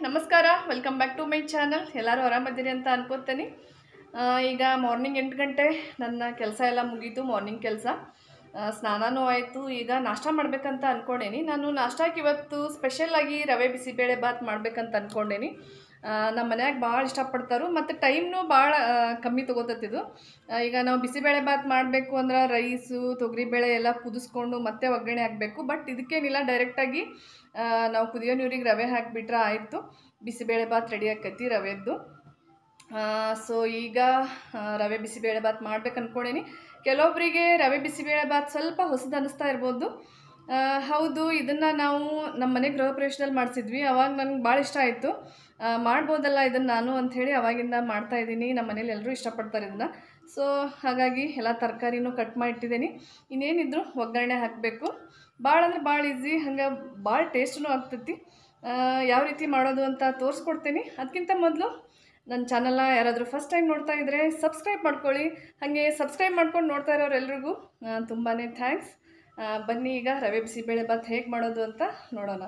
ನಮಸ್ಕಾರ welcome back to my channel ಎಲ್ಲರೂ ಆರಾಮದ್ದೀರಿ ಅಂತ ಅನ್ಕೋತೀನಿ ಆ, ಈಗ ಮಾರ್ನಿಂಗ್ ಎಂಟು ಗಂಟೆ ನನ್ನ ಕೆಲಸ ಎಲ್ಲ ಮುಗೀತು ಮಾರ್ನಿಂಗ್ ಕೆಲಸ ಸ್ನಾನನೂ ಆಯಿತು ಈಗ ನಾಷ್ಟ ಮಾಡಬೇಕಂತ ಅಂದ್ಕೊಂಡೇನಿ ನಾನು ನಾಷ್ಟಕ್ಕೆ ಇವತ್ತು ಸ್ಪೆಷಲಾಗಿ ರವೆ ಬಿಸಿಬೇಳೆ ಬಾತ್ ಮಾಡ್ಬೇಕಂತ ಅಂದ್ಕೊಂಡೇನಿ ಆ, ನಮ್ಮ ಮನ್ಯಾಗ ಭಾಳ ಇಷ್ಟಪಡ್ತಾರೆ ಮತ್ತು ಟೈಮ್ನು ಭಾಳ ಕಮ್ಮಿ ತೊಗೋತತ್ತಿದು ಈಗ ನಾವು ಬಿಸಿಬೇಳೆ ಬಾತ್ ಮಾಡಬೇಕು ಅಂದ್ರೆ ರೈಸು ತೊಗರಿಬೇಳೆ ಎಲ್ಲ ಕುದಿಸ್ಕೊಂಡು ಮತ್ತೆ ಒಗ್ಗರಣೆ ಹಾಕಬೇಕು ಬಟ್ ಇದಕ್ಕೇನಿಲ್ಲ ಡೈರೆಕ್ಟಾಗಿ ನಾವು ಕುದಿಯೋ ನೀರಿಗೆ ರವೆ ಹಾಕಿಬಿಟ್ರೆ ಆಯಿತು ಬಿಸಿಬೇಳೆ ಬಾತ್ ರೆಡಿ ಆಕೈತಿ ರವೆದ್ದು ಸೊ ಈಗ ಆ, ರವೆ ಬಿಸಿಬೇಳೆ ಬಾತ್ ಮಾಡ್ಬೇಕು ಅಂದ್ಕೊಂಡೇನಿ ಕೆಲವೊಬ್ಬರಿಗೆ ರವೆ ಬಿಸಿಬೇಳೆ ಬಾತ್ ಸ್ವಲ್ಪ ಹೊಸದು ಅನ್ನಿಸ್ತಾ ಇರ್ಬೋದು ಆ, ಹೌದು ಇದನ್ನು ನಾವು ನಮ್ಮ ಮನೆ ಗೃಹ ಪ್ರವೇಶದಲ್ಲಿ ಮಾಡಿಸಿದ್ವಿ ಅವಾಗ ನನಗೆ ಭಾಳ ಇಷ್ಟ ಆಯಿತು ಮಾಡ್ಬೋದಲ್ಲ ಇದನ್ನು ನಾನು ಅಂಥೇಳಿ ಅವಾಗಿಂದ ಮಾಡ್ತಾ ಇದ್ದೀನಿ ನಮ್ಮ ಮನೇಲಿ ಎಲ್ಲರೂ ಇಷ್ಟಪಡ್ತಾರೆ ಇದನ್ನು ಸೊ ಹಾಗಾಗಿ ಎಲ್ಲ ತರಕಾರಿನೂ ಕಟ್ ಮಾಡಿ ಇಟ್ಟಿದ್ದೀನಿ ಇನ್ನೇನಿದ್ರು ಒಗ್ಗರಣೆ ಹಾಕಬೇಕು ಭಾಳ ಅಂದ್ರೆ ಭಾಳ ಈಸಿ ಹಂಗೆ ಭಾಳ ಟೇಸ್ಟೂ ಆಗ್ತೈತಿ ಆ, ಯಾವ ರೀತಿ ಮಾಡೋದು ಅಂತ ತೋರಿಸ್ಕೊಡ್ತೀನಿ ಅದಕ್ಕಿಂತ ಮೊದಲು ನನ್ನ ಚಾನಲ್ನ ಯಾರಾದರೂ ಫಸ್ಟ್ ಟೈಮ್ ನೋಡ್ತಾ ಇದ್ದರೆ ಸಬ್ಸ್ಕ್ರೈಬ್ ಮಾಡ್ಕೊಳ್ಳಿ ಹಾಗೆ ಸಬ್ಸ್ಕ್ರೈಬ್ ಮಾಡ್ಕೊಂಡು ನೋಡ್ತಾ ಇರೋರೆಲ್ರಿಗೂ ತುಂಬಾ ಥ್ಯಾಂಕ್ಸ್ ಬನ್ನಿ ಈಗ ರವೆ ಬಿಸಿಬೇಳೆ ಬಾತ್ ಹೇಗೆ ಮಾಡೋದು ಅಂತ ನೋಡೋಣ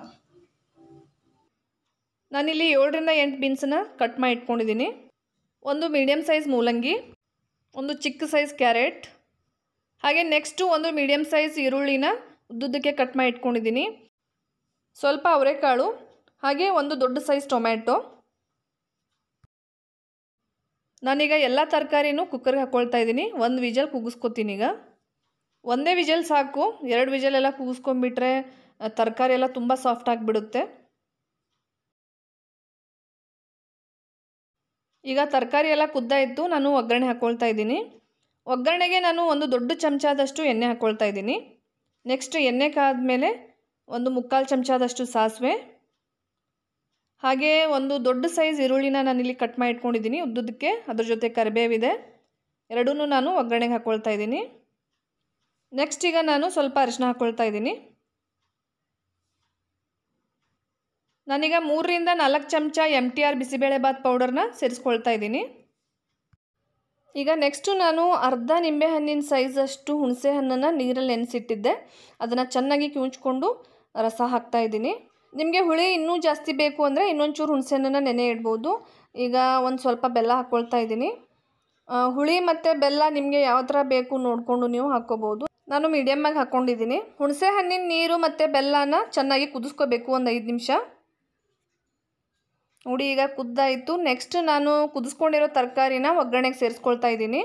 ನಾನಿಲ್ಲಿ ಏಳರಿಂದ ಎಂಟು ಬೀನ್ಸನ್ನ ಕಟ್ ಮಾಡಿ ಇಟ್ಕೊಂಡಿದ್ದೀನಿ ಒಂದು ಮೀಡಿಯಮ್ ಸೈಜ್ ಮೂಲಂಗಿ ಒಂದು ಚಿಕ್ಕ ಸೈಜ್ ಕ್ಯಾರೆಟ್ ಹಾಗೆ ನೆಕ್ಸ್ಟು ಒಂದು ಮೀಡಿಯಮ್ ಸೈಜ್ ಈರುಳ್ಳಿನ ಉದ್ದುದ್ದಕ್ಕೆ ಕಟ್ ಮಾಡಿ ಇಟ್ಕೊಂಡಿದ್ದೀನಿ ಸ್ವಲ್ಪ ಅವರೆಕಾಳು ಹಾಗೆ ಒಂದು ದೊಡ್ಡ ಸೈಜ್ ಟೊಮ್ಯಾಟೊ ನಾನೀಗ ಎಲ್ಲ ತರಕಾರಿನೂ ಕುಕ್ಕರ್ಗೆ ಹಾಕ್ಕೊಳ್ತಾ ಇದ್ದೀನಿ ಒಂದು ವಿಜಲ್ ಕೂಗಿಸ್ಕೊತೀನಿ ಈಗ ಒಂದೇ ವಿಜಲ್ ಸಾಕು ಎರಡು ವಿಜಲ್ ಎಲ್ಲ ಕೂಗಿಸ್ಕೊಂಡ್ಬಿಟ್ರೆ ತರಕಾರಿ ಎಲ್ಲ ತುಂಬ ಸಾಫ್ಟ್ ಆಗಿಬಿಡುತ್ತೆ ಈಗ ತರಕಾರಿ ಎಲ್ಲ ಕುದ್ದಾಯಿತು ನಾನು ಒಗ್ಗರಣೆ ಹಾಕ್ಕೊಳ್ತಾ ಇದ್ದೀನಿ ಒಗ್ಗರಣೆಗೆ ನಾನು ಒಂದು ದೊಡ್ಡ ಚಮಚದಷ್ಟು ಎಣ್ಣೆ ಹಾಕ್ಕೊಳ್ತಾ ಇದ್ದೀನಿ ನೆಕ್ಸ್ಟ್ ಎಣ್ಣೆ ಕಾದ್ಮೇಲೆ ಒಂದು ಮುಕ್ಕಾಲು ಚಮಚದಷ್ಟು ಸಾಸಿವೆ ಹಾಗೆ ಒಂದು ದೊಡ್ಡ ಸೈಜ್ ಈರುಳ್ಳಿನ ನಾನಿಲ್ಲಿ ಕಟ್ ಮಾಡಿ ಇಟ್ಕೊಂಡಿದ್ದೀನಿ ಉದ್ದುದಕ್ಕೆ ಅದ್ರ ಜೊತೆ ಕರಿಬೇವಿದೆ ಎರಡೂ ನಾನು ಒಗ್ಗರಣೆಗೆ ಹಾಕ್ಕೊಳ್ತಾ ಇದ್ದೀನಿ ನೆಕ್ಸ್ಟ್ ಈಗ ನಾನು ಸ್ವಲ್ಪ ಅರಿಶಿನ ಹಾಕ್ಕೊಳ್ತಾ ಇದ್ದೀನಿ ನಾನೀಗ ಮೂರರಿಂದ ನಾಲ್ಕು ಚಮಚ ಎಮ್ ಟಿ ಆರ್ ಬಿಸಿಬೇಳೆಬಾತ್ ಪೌಡರ್ನ ಸೇರಿಸ್ಕೊಳ್ತಾ ಇದ್ದೀನಿ ಈಗ ನೆಕ್ಸ್ಟು ನಾನು ಅರ್ಧ ನಿಂಬೆಹಣ್ಣಿನ ಸೈಜಷ್ಟು ಹುಣಸೆ ಹಣ್ಣನ್ನು ನೀರಲ್ಲಿ ನೆನೆಸಿಟ್ಟಿದ್ದೆ ಅದನ್ನು ಚೆನ್ನಾಗಿ ಕಿವುಚ್ಕೊಂಡು ರಸ ಹಾಕ್ತಾ ಇದ್ದೀನಿ ನಿಮಗೆ ಹುಳಿ ಇನ್ನೂ ಜಾಸ್ತಿ ಬೇಕು ಅಂದರೆ ಇನ್ನೊಂಚೂರು ಹುಣಸೆ ಹಣ್ಣನ್ನು ನೆನೆ ಇಡ್ಬೋದು ಈಗ ಒಂದು ಸ್ವಲ್ಪ ಬೆಲ್ಲ ಹಾಕ್ಕೊಳ್ತಾ ಇದ್ದೀನಿ ಆ, ಹುಳಿ ಮತ್ತು ಬೆಲ್ಲ ನಿಮಗೆ ಯಾವ ಥರ ಬೇಕು ನೋಡಿಕೊಂಡು ನೀವು ಹಾಕ್ಕೋಬೋದು ನಾನು ಮೀಡಿಯಮ್ಮಾಗಿ ಹಾಕ್ಕೊಂಡಿದ್ದೀನಿ ಹುಣಸೆ ಹಣ್ಣಿನ ನೀರು ಮತ್ತು ಬೆಲ್ಲನ ಚೆನ್ನಾಗಿ ಕುದಿಸ್ಕೋಬೇಕು ಒಂದು ಐದು ನಿಮಿಷ ನೋಡಿ ಈಗ ಕುದ್ದಾಯಿತು ನೆಕ್ಸ್ಟ್ ನಾನು ಕುದಿಸ್ಕೊಂಡಿರೋ ತರಕಾರಿನ ಒಗ್ಗರಣೆಗೆ ಸೇರಿಸ್ಕೊಳ್ತಾ ಇದ್ದೀನಿ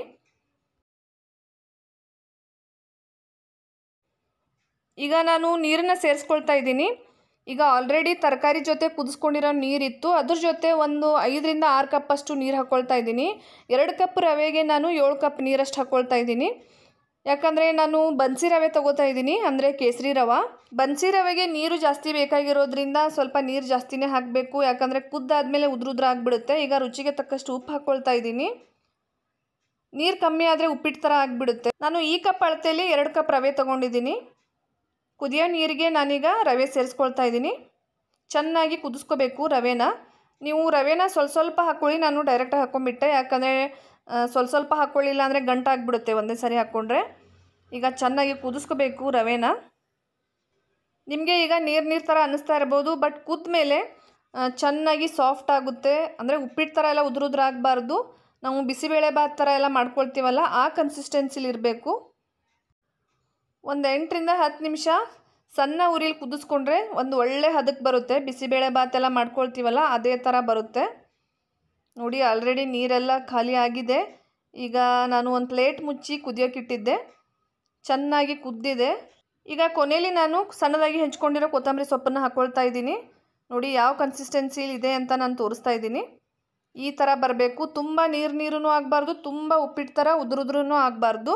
ಈಗ ನಾನು ನೀರನ್ನು ಸೇರಿಸ್ಕೊಳ್ತಾ ಇದ್ದೀನಿ ಈಗ ಆಲ್ರೆಡಿ ತರಕಾರಿ ಜೊತೆ ಕುದಿಸ್ಕೊಂಡಿರೋ ನೀರಿತ್ತು ಅದ್ರ ಜೊತೆ ಒಂದು ಐದರಿಂದ ಆರು ಕಪ್ಪಷ್ಟು ನೀರು ಹಾಕ್ಕೊಳ್ತಾ ಇದ್ದೀನಿ ಎರಡು ಕಪ್ ರವೆಗೆ ನಾನು ಏಳು ಕಪ್ ನೀರಷ್ಟು ಹಾಕ್ಕೊಳ್ತಾ ಇದ್ದೀನಿ ಯಾಕಂದರೆ ನಾನು ಬನ್ಸಿ ರವೆ ತೊಗೋತಾ ಇದ್ದೀನಿ ಅಂದರೆ ಕೇಸರಿ ರವೆ ಬನ್ಸಿ ರವೆಗೆ ನೀರು ಜಾಸ್ತಿ ಬೇಕಾಗಿರೋದ್ರಿಂದ ಸ್ವಲ್ಪ ನೀರು ಜಾಸ್ತಿನೇ ಹಾಕಬೇಕು ಯಾಕಂದರೆ ಕುದ್ದಾದ್ಮೇಲೆ ಉದ್ರುದ್ರ ಆಗಿಬಿಡುತ್ತೆ ಈಗ ರುಚಿಗೆ ತಕ್ಕಷ್ಟು ಉಪ್ಪು ಹಾಕ್ಕೊಳ್ತಾ ಇದ್ದೀನಿ ನೀರು ಕಮ್ಮಿ ಆದರೆ ಉಪ್ಪಿಟ್ಟು ಥರ ಆಗಿಬಿಡುತ್ತೆ ನಾನು ಈ ಕಪ್ ಅಳತೆಯಲ್ಲಿ ಎರಡು ಕಪ್ ರವೆ ತೊಗೊಂಡಿದ್ದೀನಿ ಕುದಿಯೋ ನೀರಿಗೆ ನಾನೀಗ ರವೆ ಸೇರಿಸ್ಕೊಳ್ತಾ ಇದ್ದೀನಿ ಚೆನ್ನಾಗಿ ಕುದಿಸ್ಕೋಬೇಕು ರವೆನ ನೀವು ರವೆನ ಸ್ವಲ್ಪ ಸ್ವಲ್ಪ ಹಾಕ್ಕೊಳ್ಳಿ ನಾನು ಡೈರೆಕ್ಟಾಗಿ ಹಾಕ್ಕೊಂಬಿಟ್ಟೆ ಯಾಕಂದರೆ ಆ, ಸ್ವಲ್ಪ ಸ್ವಲ್ಪ ಹಾಕ್ಕೊಳ್ಳಿಲ್ಲ ಅಂದರೆ ಗಂಟಾಗ್ಬಿಡುತ್ತೆ ಒಂದೇ ಸರಿ ಹಾಕ್ಕೊಂಡ್ರೆ ಈಗ ಚೆನ್ನಾಗಿ ಕುದಿಸ್ಕೋಬೇಕು ರವೆನ ನಿಮಗೆ ಈಗ ನೀರು ನೀರು ಥರ ಅನ್ನಿಸ್ತಾ ಇರ್ಬೋದು ಬಟ್ ಕುದ್ದ ಮೇಲೆ ಚೆನ್ನಾಗಿ ಸಾಫ್ಟ್ ಆಗುತ್ತೆ ಅಂದರೆ ಉಪ್ಪಿಟ್ಟು ಥರ ಎಲ್ಲ ಉದುರುದ್ರ ಆಗಬಾರ್ದು ನಾವು ಬಿಸಿಬೇಳೆ ಬಾತ್ ಥರ ಎಲ್ಲ ಮಾಡ್ಕೊಳ್ತೀವಲ್ಲ ಆ ಕನ್ಸಿಸ್ಟೆನ್ಸಿಲಿ ಇರಬೇಕು ಒಂದು ಎಂಟರಿಂದ ಹತ್ತು ನಿಮಿಷ ಸಣ್ಣ ಉರಿಲಿ ಕುದಿಸ್ಕೊಂಡ್ರೆ ಒಂದು ಒಳ್ಳೆ ಹದಕ್ಕೆ ಬರುತ್ತೆ ಬಿಸಿಬೇಳೆ ಬಾತ್ ಎಲ್ಲ ಮಾಡ್ಕೊಳ್ತೀವಲ್ಲ ಅದೇ ಥರ ಬರುತ್ತೆ ನೋಡಿ ಆಲ್ರೆಡಿ ನೀರೆಲ್ಲ ಖಾಲಿ ಆಗಿದೆ ಈಗ ನಾನು ಒಂದು ಪ್ಲೇಟ್ ಮುಚ್ಚಿ ಕುದಿಯೋಕ್ಕಿಟ್ಟಿದ್ದೆ ಚೆನ್ನಾಗಿ ಕುದ್ದಿದೆ ಈಗ ಕೊನೆಯಲ್ಲಿ ನಾನು ಸಣ್ಣದಾಗಿ ಹೆಂಚ್ಕೊಂಡಿರೋ ಕೊತ್ತಂಬರಿ ಸೊಪ್ಪನ್ನು ಹಾಕ್ಕೊಳ್ತಾ ಇದ್ದೀನಿ ನೋಡಿ ಯಾವ ಕನ್ಸಿಸ್ಟೆನ್ಸಿಲಿ ಇದೆ ಅಂತ ನಾನು ತೋರಿಸ್ತಾ ಇದ್ದೀನಿ ಈ ಥರ ಬರಬೇಕು ತುಂಬ ನೀರು ನೀರೂ ಆಗಬಾರ್ದು ತುಂಬ ಉಪ್ಪಿಟ್ಟು ಥರ ಉದುರುದ್ರೂ ಆಗಬಾರ್ದು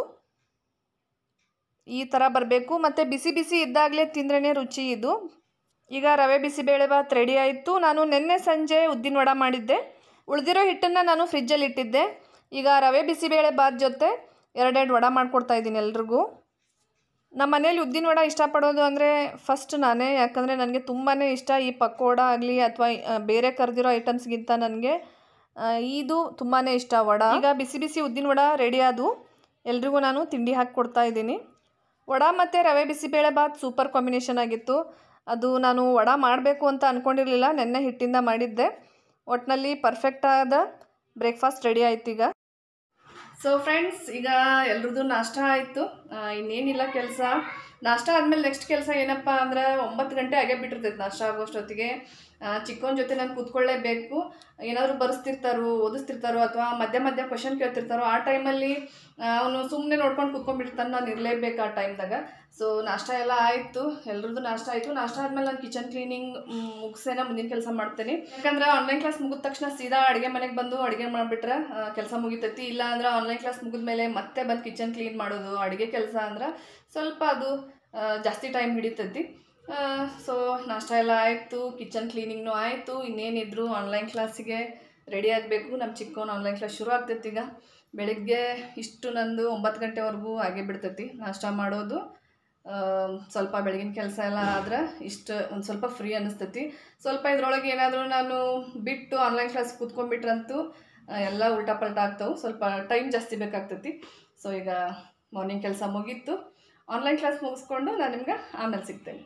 ಈ ಥರ ಬರಬೇಕು ಮತ್ತು ಬಿಸಿ ಬಿಸಿ ಇದ್ದಾಗಲೇ ತಿಂದ್ರೇ ರುಚಿ ಇದು ಈಗ ರವೆ ಬಿಸಿಬೇಳೆ ಬಾತ್ ರೆಡಿ ಆಯಿತು ನಾನು ನಿನ್ನೆ ಸಂಜೆ ಉದ್ದಿನ ವಡ ಮಾಡಿದ್ದೆ ಉಳಿದಿರೋ ಹಿಟ್ಟನ್ನು ನಾನು ಫ್ರಿಜ್ಜಲ್ಲಿ ಇಟ್ಟಿದ್ದೆ ಈಗ ರವೆ ಬಿಸಿಬೇಳೆ ಬಾತ್ ಜೊತೆ ಎರಡೆರಡು ವಡ ಮಾಡಿಕೊಡ್ತಾ ಇದ್ದೀನಿ ಎಲ್ರಿಗೂ ನಮ್ಮ ಮನೇಲಿ ಉದ್ದಿನ ವಡ ಇಷ್ಟಪಡೋದು ಅಂದರೆ ಫಸ್ಟ್ ನಾನೇ ಯಾಕಂದರೆ ನನಗೆ ತುಂಬಾ ಇಷ್ಟ ಈ ಪಕೋಡ ಆಗಲಿ ಅಥವಾ ಬೇರೆ ಕರೆದಿರೋ ಐಟಮ್ಸ್ಗಿಂತ ನನಗೆ ಇದು ತುಂಬಾ ಇಷ್ಟ ವಡ ಈಗ ಬಿಸಿ ಬಿಸಿ ಉದ್ದಿನ ವಡ ರೆಡಿ ಆದವು ಎಲ್ರಿಗೂ ನಾನು ತಿಂಡಿ ಹಾಕಿ ಕೊಡ್ತಾ ಇದ್ದೀನಿ ವಡ ಮತ್ತು ರವೆ ಬಿಸಿಬೇಳೆ ಬಾತ್ ಸೂಪರ್ ಕಾಂಬಿನೇಷನ್ ಆಗಿತ್ತು ಅದು ನಾನು ವಡ ಮಾಡಬೇಕು ಅಂತ ಅಂದ್ಕೊಂಡಿರಲಿಲ್ಲ ನೆನ್ನೆ ಹಿಟ್ಟಿಂದ ಮಾಡಿದ್ದೆ ಒಟ್ಟಿನಲ್ಲಿ ಪರ್ಫೆಕ್ಟ್ ಆದ ಬ್ರೇಕ್ಫಾಸ್ಟ್ ರೆಡಿ ಆಯ್ತು ಈಗ ಸೊ ಫ್ರೆಂಡ್ಸ್ ಈಗ ಎಲ್ರದ್ದು ನಾಷ್ಟ ಆಯಿತು ಇನ್ನೇನಿಲ್ಲ ಕೆಲಸ ನಾಷ್ಟ ಆದಮೇಲೆ ನೆಕ್ಸ್ಟ್ ಕೆಲಸ ಏನಪ್ಪ ಅಂದ್ರೆ ಒಂಬತ್ತು ಗಂಟೆ ಆಗೇ ಬಿಟ್ಟಿರ್ತೈತೆ ನಾಷ್ಟ ಆಗೋಷ್ಟೊತ್ತಿಗೆ ಚಿಕ್ಕವನ ಜೊತೆ ನಾನು ಕೂತ್ಕೊಳ್ಳೇಬೇಕು ಏನಾದರೂ ಬರೆಸ್ತಿರ್ತಾರೋ ಓದಿಸ್ತಿರ್ತಾರೋ ಅಥವಾ ಮಧ್ಯ ಮಧ್ಯ ಕ್ವಶನ್ ಕೇಳ್ತಿರ್ತಾರೋ ಆ ಟೈಮಲ್ಲಿ ಅವನು ಸುಮ್ಮನೆ ನೋಡ್ಕೊಂಡು ಕೂತ್ಕೊಂಡ್ಬಿಟ್ಟಿರ್ತಾನೆ ನಾನು ಇರಲೇಬೇಕು ಆ ಟೈಮ್ದಾಗ ಸೊ ನಾಷ್ಟ ಎಲ್ಲ ಆಯಿತು ಎಲ್ರದ್ದು ನಾಷ್ಟ ಆಯಿತು ನಾಷ್ಟ ಆದಮೇಲೆ ನಾನು ಕಿಚನ್ ಕ್ಲೀನಿಂಗ್ ಮುಗಿಸೇನ ಮುಂದಿನ ಕೆಲಸ ಮಾಡ್ತೇನೆ ಯಾಕಂದ್ರೆ ಆನ್ಲೈನ್ ಕ್ಲಾಸ್ ಮುಗಿದ ತಕ್ಷಣ ಸೀದಾ ಅಡುಗೆ ಮನೆಗೆ ಬಂದು ಅಡುಗೆ ಮಾಡಿಬಿಟ್ರೆ ಕೆಲಸ ಮುಗಿತೈತಿ ಇಲ್ಲ ಅಂದ್ರೆ ಆನ್ಲೈನ್ ಕ್ಲಾಸ್ ಮುಗಿದ ಮೇಲೆ ಮತ್ತೆ ಬಂದು ಕಿಚನ್ ಕ್ಲೀನ್ ಮಾಡೋದು ಅಡುಗೆ ಕೆಲಸ ಅಂದ್ರೆ ಸ್ವಲ್ಪ ಅದು ಆ, ಜಾಸ್ತಿ ಟೈಮ್ ಹಿಡಿತೈತಿ ಸೊ ನಾಷ್ಟ ಎಲ್ಲ ಆಯಿತು ಕಿಚನ್ ಕ್ಲೀನಿಂಗ್ನೂ ಆಯಿತು ಇನ್ನೇನಿದ್ರು ಆನ್ಲೈನ್ ಕ್ಲಾಸಿಗೆ ರೆಡಿ ಆಗಬೇಕು ನಮ್ಮ ಚಿಕ್ಕವನು ಆನ್ಲೈನ್ ಕ್ಲಾಸ್ ಶುರು ಆಗ್ತೈತಿ ಈಗ ಬೆಳಿಗ್ಗೆ ಇಷ್ಟು ನಂದು ಒಂಬತ್ತು ಗಂಟೆವರೆಗೂ ಆಗೇ ಬಿಡ್ತೈತಿ ನಾಷ್ಟ ಮಾಡೋದು ಆ, ಸ್ವಲ್ಪ ಬೆಳಗಿನ ಕೆಲಸ ಎಲ್ಲ ಆದ್ರೆ ಇಷ್ಟು ಒಂದು ಸ್ವಲ್ಪ ಫ್ರೀ ಅನ್ನಿಸ್ತೈತಿ ಸ್ವಲ್ಪ ಇದ್ರೊಳಗೆ ಏನಾದರೂ ನಾನು ಬಿಟ್ಟು ಆನ್ಲೈನ್ ಕ್ಲಾಸ್ ಕೂತ್ಕೊಂಡ್ಬಿಟ್ರಂತೂ ಆ, ಎಲ್ಲ ಉಲ್ಟಾ ಪಲ್ಟಾ ಆಗ್ತಾವೆ ಸ್ವಲ್ಪ ಟೈಮ್ ಜಾಸ್ತಿ ಬೇಕಾಗ್ತೈತಿ ಸೊ ಈಗ ಮಾರ್ನಿಂಗ್ ಕೆಲಸ ಮುಗೀತು ಆನ್ಲೈನ್ ಕ್ಲಾಸ್ ಮುಗಿಸ್ಕೊಂಡು ನಾನು ನಿಮ್ಗೆ ಆಮೇಲೆ ಸಿಗ್ತೇನೆ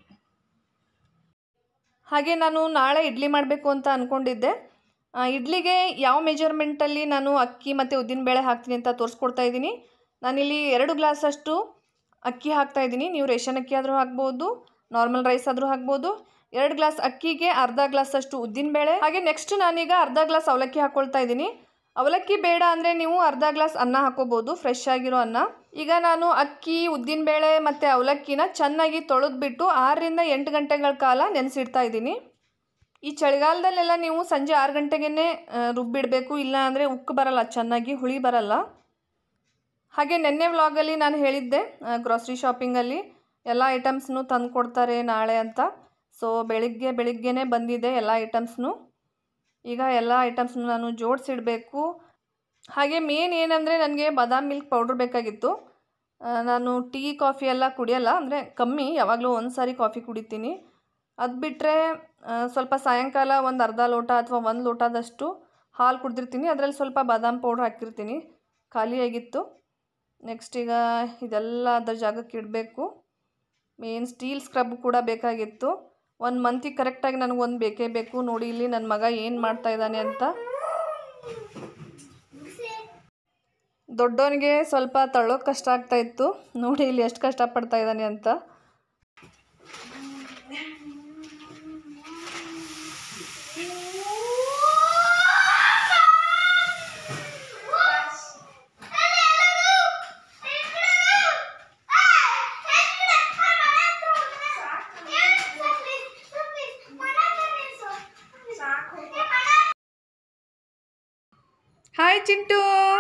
ಹಾಗೆ ನಾನು ನಾಳೆ ಇಡ್ಲಿ ಮಾಡಬೇಕು ಅಂತ ಅಂದ್ಕೊಂಡಿದ್ದೆ ಆ, ಇಡ್ಲಿಗೆ ಯಾವ ಮೆಜರ್ಮೆಂಟಲ್ಲಿ ನಾನು ಅಕ್ಕಿ ಮತ್ತು ಉದ್ದಿನಬೇಳೆ ಹಾಕ್ತೀನಿ ಅಂತ ತೋರಿಸ್ಕೊಡ್ತಾ ಇದ್ದೀನಿ ನಾನಿಲ್ಲಿ ಎರಡು ಗ್ಲಾಸಷ್ಟು ಅಕ್ಕಿ ಹಾಕ್ತಾ ಇದ್ದೀನಿ ನೀವು ರೇಷನ್ ಅಕ್ಕಿ ಆದರೂ ಹಾಕ್ಬೋದು ನಾರ್ಮಲ್ ರೈಸ್ ಆದರೂ ಹಾಕ್ಬೋದು ಎರಡು ಗ್ಲಾಸ್ ಅಕ್ಕಿಗೆ ಅರ್ಧ ಗ್ಲಾಸಷ್ಟು ಉದ್ದಿನಬೇಳೆ ಹಾಗೆ ನೆಕ್ಸ್ಟ್ ನಾನೀಗ ಅರ್ಧ ಗ್ಲಾಸ್ ಅವಲಕ್ಕಿ ಹಾಕ್ಕೊಳ್ತಾ ಇದ್ದೀನಿ ಅವಲಕ್ಕಿ ಬೇಡ ಅಂದರೆ ನೀವು ಅರ್ಧ ಗ್ಲಾಸ್ ಅನ್ನ ಹಾಕೋಬೋದು ಫ್ರೆಶ್ ಆಗಿರೋ ಅನ್ನ ಈಗ ನಾನು ಅಕ್ಕಿ ಉದ್ದಿನಬೇಳೆ ಮತ್ತು ಅವಲಕ್ಕಿನ ಚೆನ್ನಾಗಿ ತೊಳೆದ್ಬಿಟ್ಟು ಆರರಿಂದ ಎಂಟು ಗಂಟೆಗಳ ಕಾಲ ನೆನೆಸಿಡ್ತಾ ಇದ್ದೀನಿ ಈ ಚಳಿಗಾಲದಲ್ಲೆಲ್ಲ ನೀವು ಸಂಜೆ ಆರು ಗಂಟೆಗೇ ರುಬ್ಬಿಡಬೇಕು ಇಲ್ಲ ಅಂದರೆ ಉಕ್ಕು ಬರಲ್ಲ ಚೆನ್ನಾಗಿ ಹುಳಿ ಬರಲ್ಲ ಹಾಗೆ ನಿನ್ನೆ ವ್ಲಾಗಲ್ಲಿ ನಾನು ಹೇಳಿದ್ದೆ ಗ್ರಾಸ್ರಿ ಶಾಪಿಂಗಲ್ಲಿ ಎಲ್ಲ ಐಟಮ್ಸ್ನು ತಂದು ಕೊಡ್ತಾರೆ ನಾಳೆ ಅಂತ ಸೊ ಬೆಳಿಗ್ಗೆ ಬೆಳಿಗ್ಗೆನೇ ಬಂದಿದೆ ಎಲ್ಲ ಐಟಮ್ಸ್ನು ಈಗ ಎಲ್ಲ ಐಟಮ್ಸ್ನು ನಾನು ಜೋಡಿಸಿಡಬೇಕು ಹಾಗೆ ಮೇನ್ ಏನಂದರೆ ನನಗೆ ಬಾದಾಮ್ ಮಿಲ್ಕ್ ಪೌಡ್ರ್ ಬೇಕಾಗಿತ್ತು ಆ, ನಾನು ಟೀ ಕಾಫಿ ಎಲ್ಲ ಕುಡಿಯಲ್ಲ ಅಂದರೆ ಕಮ್ಮಿ ಯಾವಾಗಲೂ ಒಂದು ಸಾರಿ ಕಾಫಿ ಕುಡಿತೀನಿ ಅದು ಬಿಟ್ಟರೆ ಸ್ವಲ್ಪ ಸಾಯಂಕಾಲ ಒಂದು ಅರ್ಧ ಲೋಟ ಅಥವಾ ಒಂದು ಲೋಟದಷ್ಟು ಹಾಲು ಕುಡ್ದಿರ್ತೀನಿ ಅದರಲ್ಲಿ ಸ್ವಲ್ಪ ಬಾದಾಮ್ ಪೌಡ್ರ್ ಹಾಕಿರ್ತೀನಿ ಖಾಲಿಯಾಗಿತ್ತು ನೆಕ್ಸ್ಟ್ ಈಗ ಇದೆಲ್ಲ ಅದರ ಜಾಗಕ್ಕೆ ಇಡಬೇಕು ಮೇನ್ ಸ್ಟೀಲ್ ಸ್ಕ್ರಬ್ ಕೂಡ ಬೇಕಾಗಿತ್ತು ಒಂದು ಮಂತಿಗೆ ಕರೆಕ್ಟಾಗಿ ನನಗೊಂದು ಬೇಕೇ ಬೇಕು ನೋಡಿ ಇಲ್ಲಿ ನನ್ನ ಮಗ ಏನು ಮಾಡ್ತಾ ಇದ್ದಾನೆ ಅಂತ ದೊಡ್ಡವನಿಗೆ ಸ್ವಲ್ಪ ತಳ್ಳೋಕೆ ಕಷ್ಟ ಆಗ್ತಾ ಇತ್ತು ನೋಡಿ ಇಲ್ಲಿ ಎಷ್ಟು ಕಷ್ಟಪಡ್ತಾ ಇದ್ದಾನೆ ಅಂತ ಹಾಯ್ ಚಿಂಟು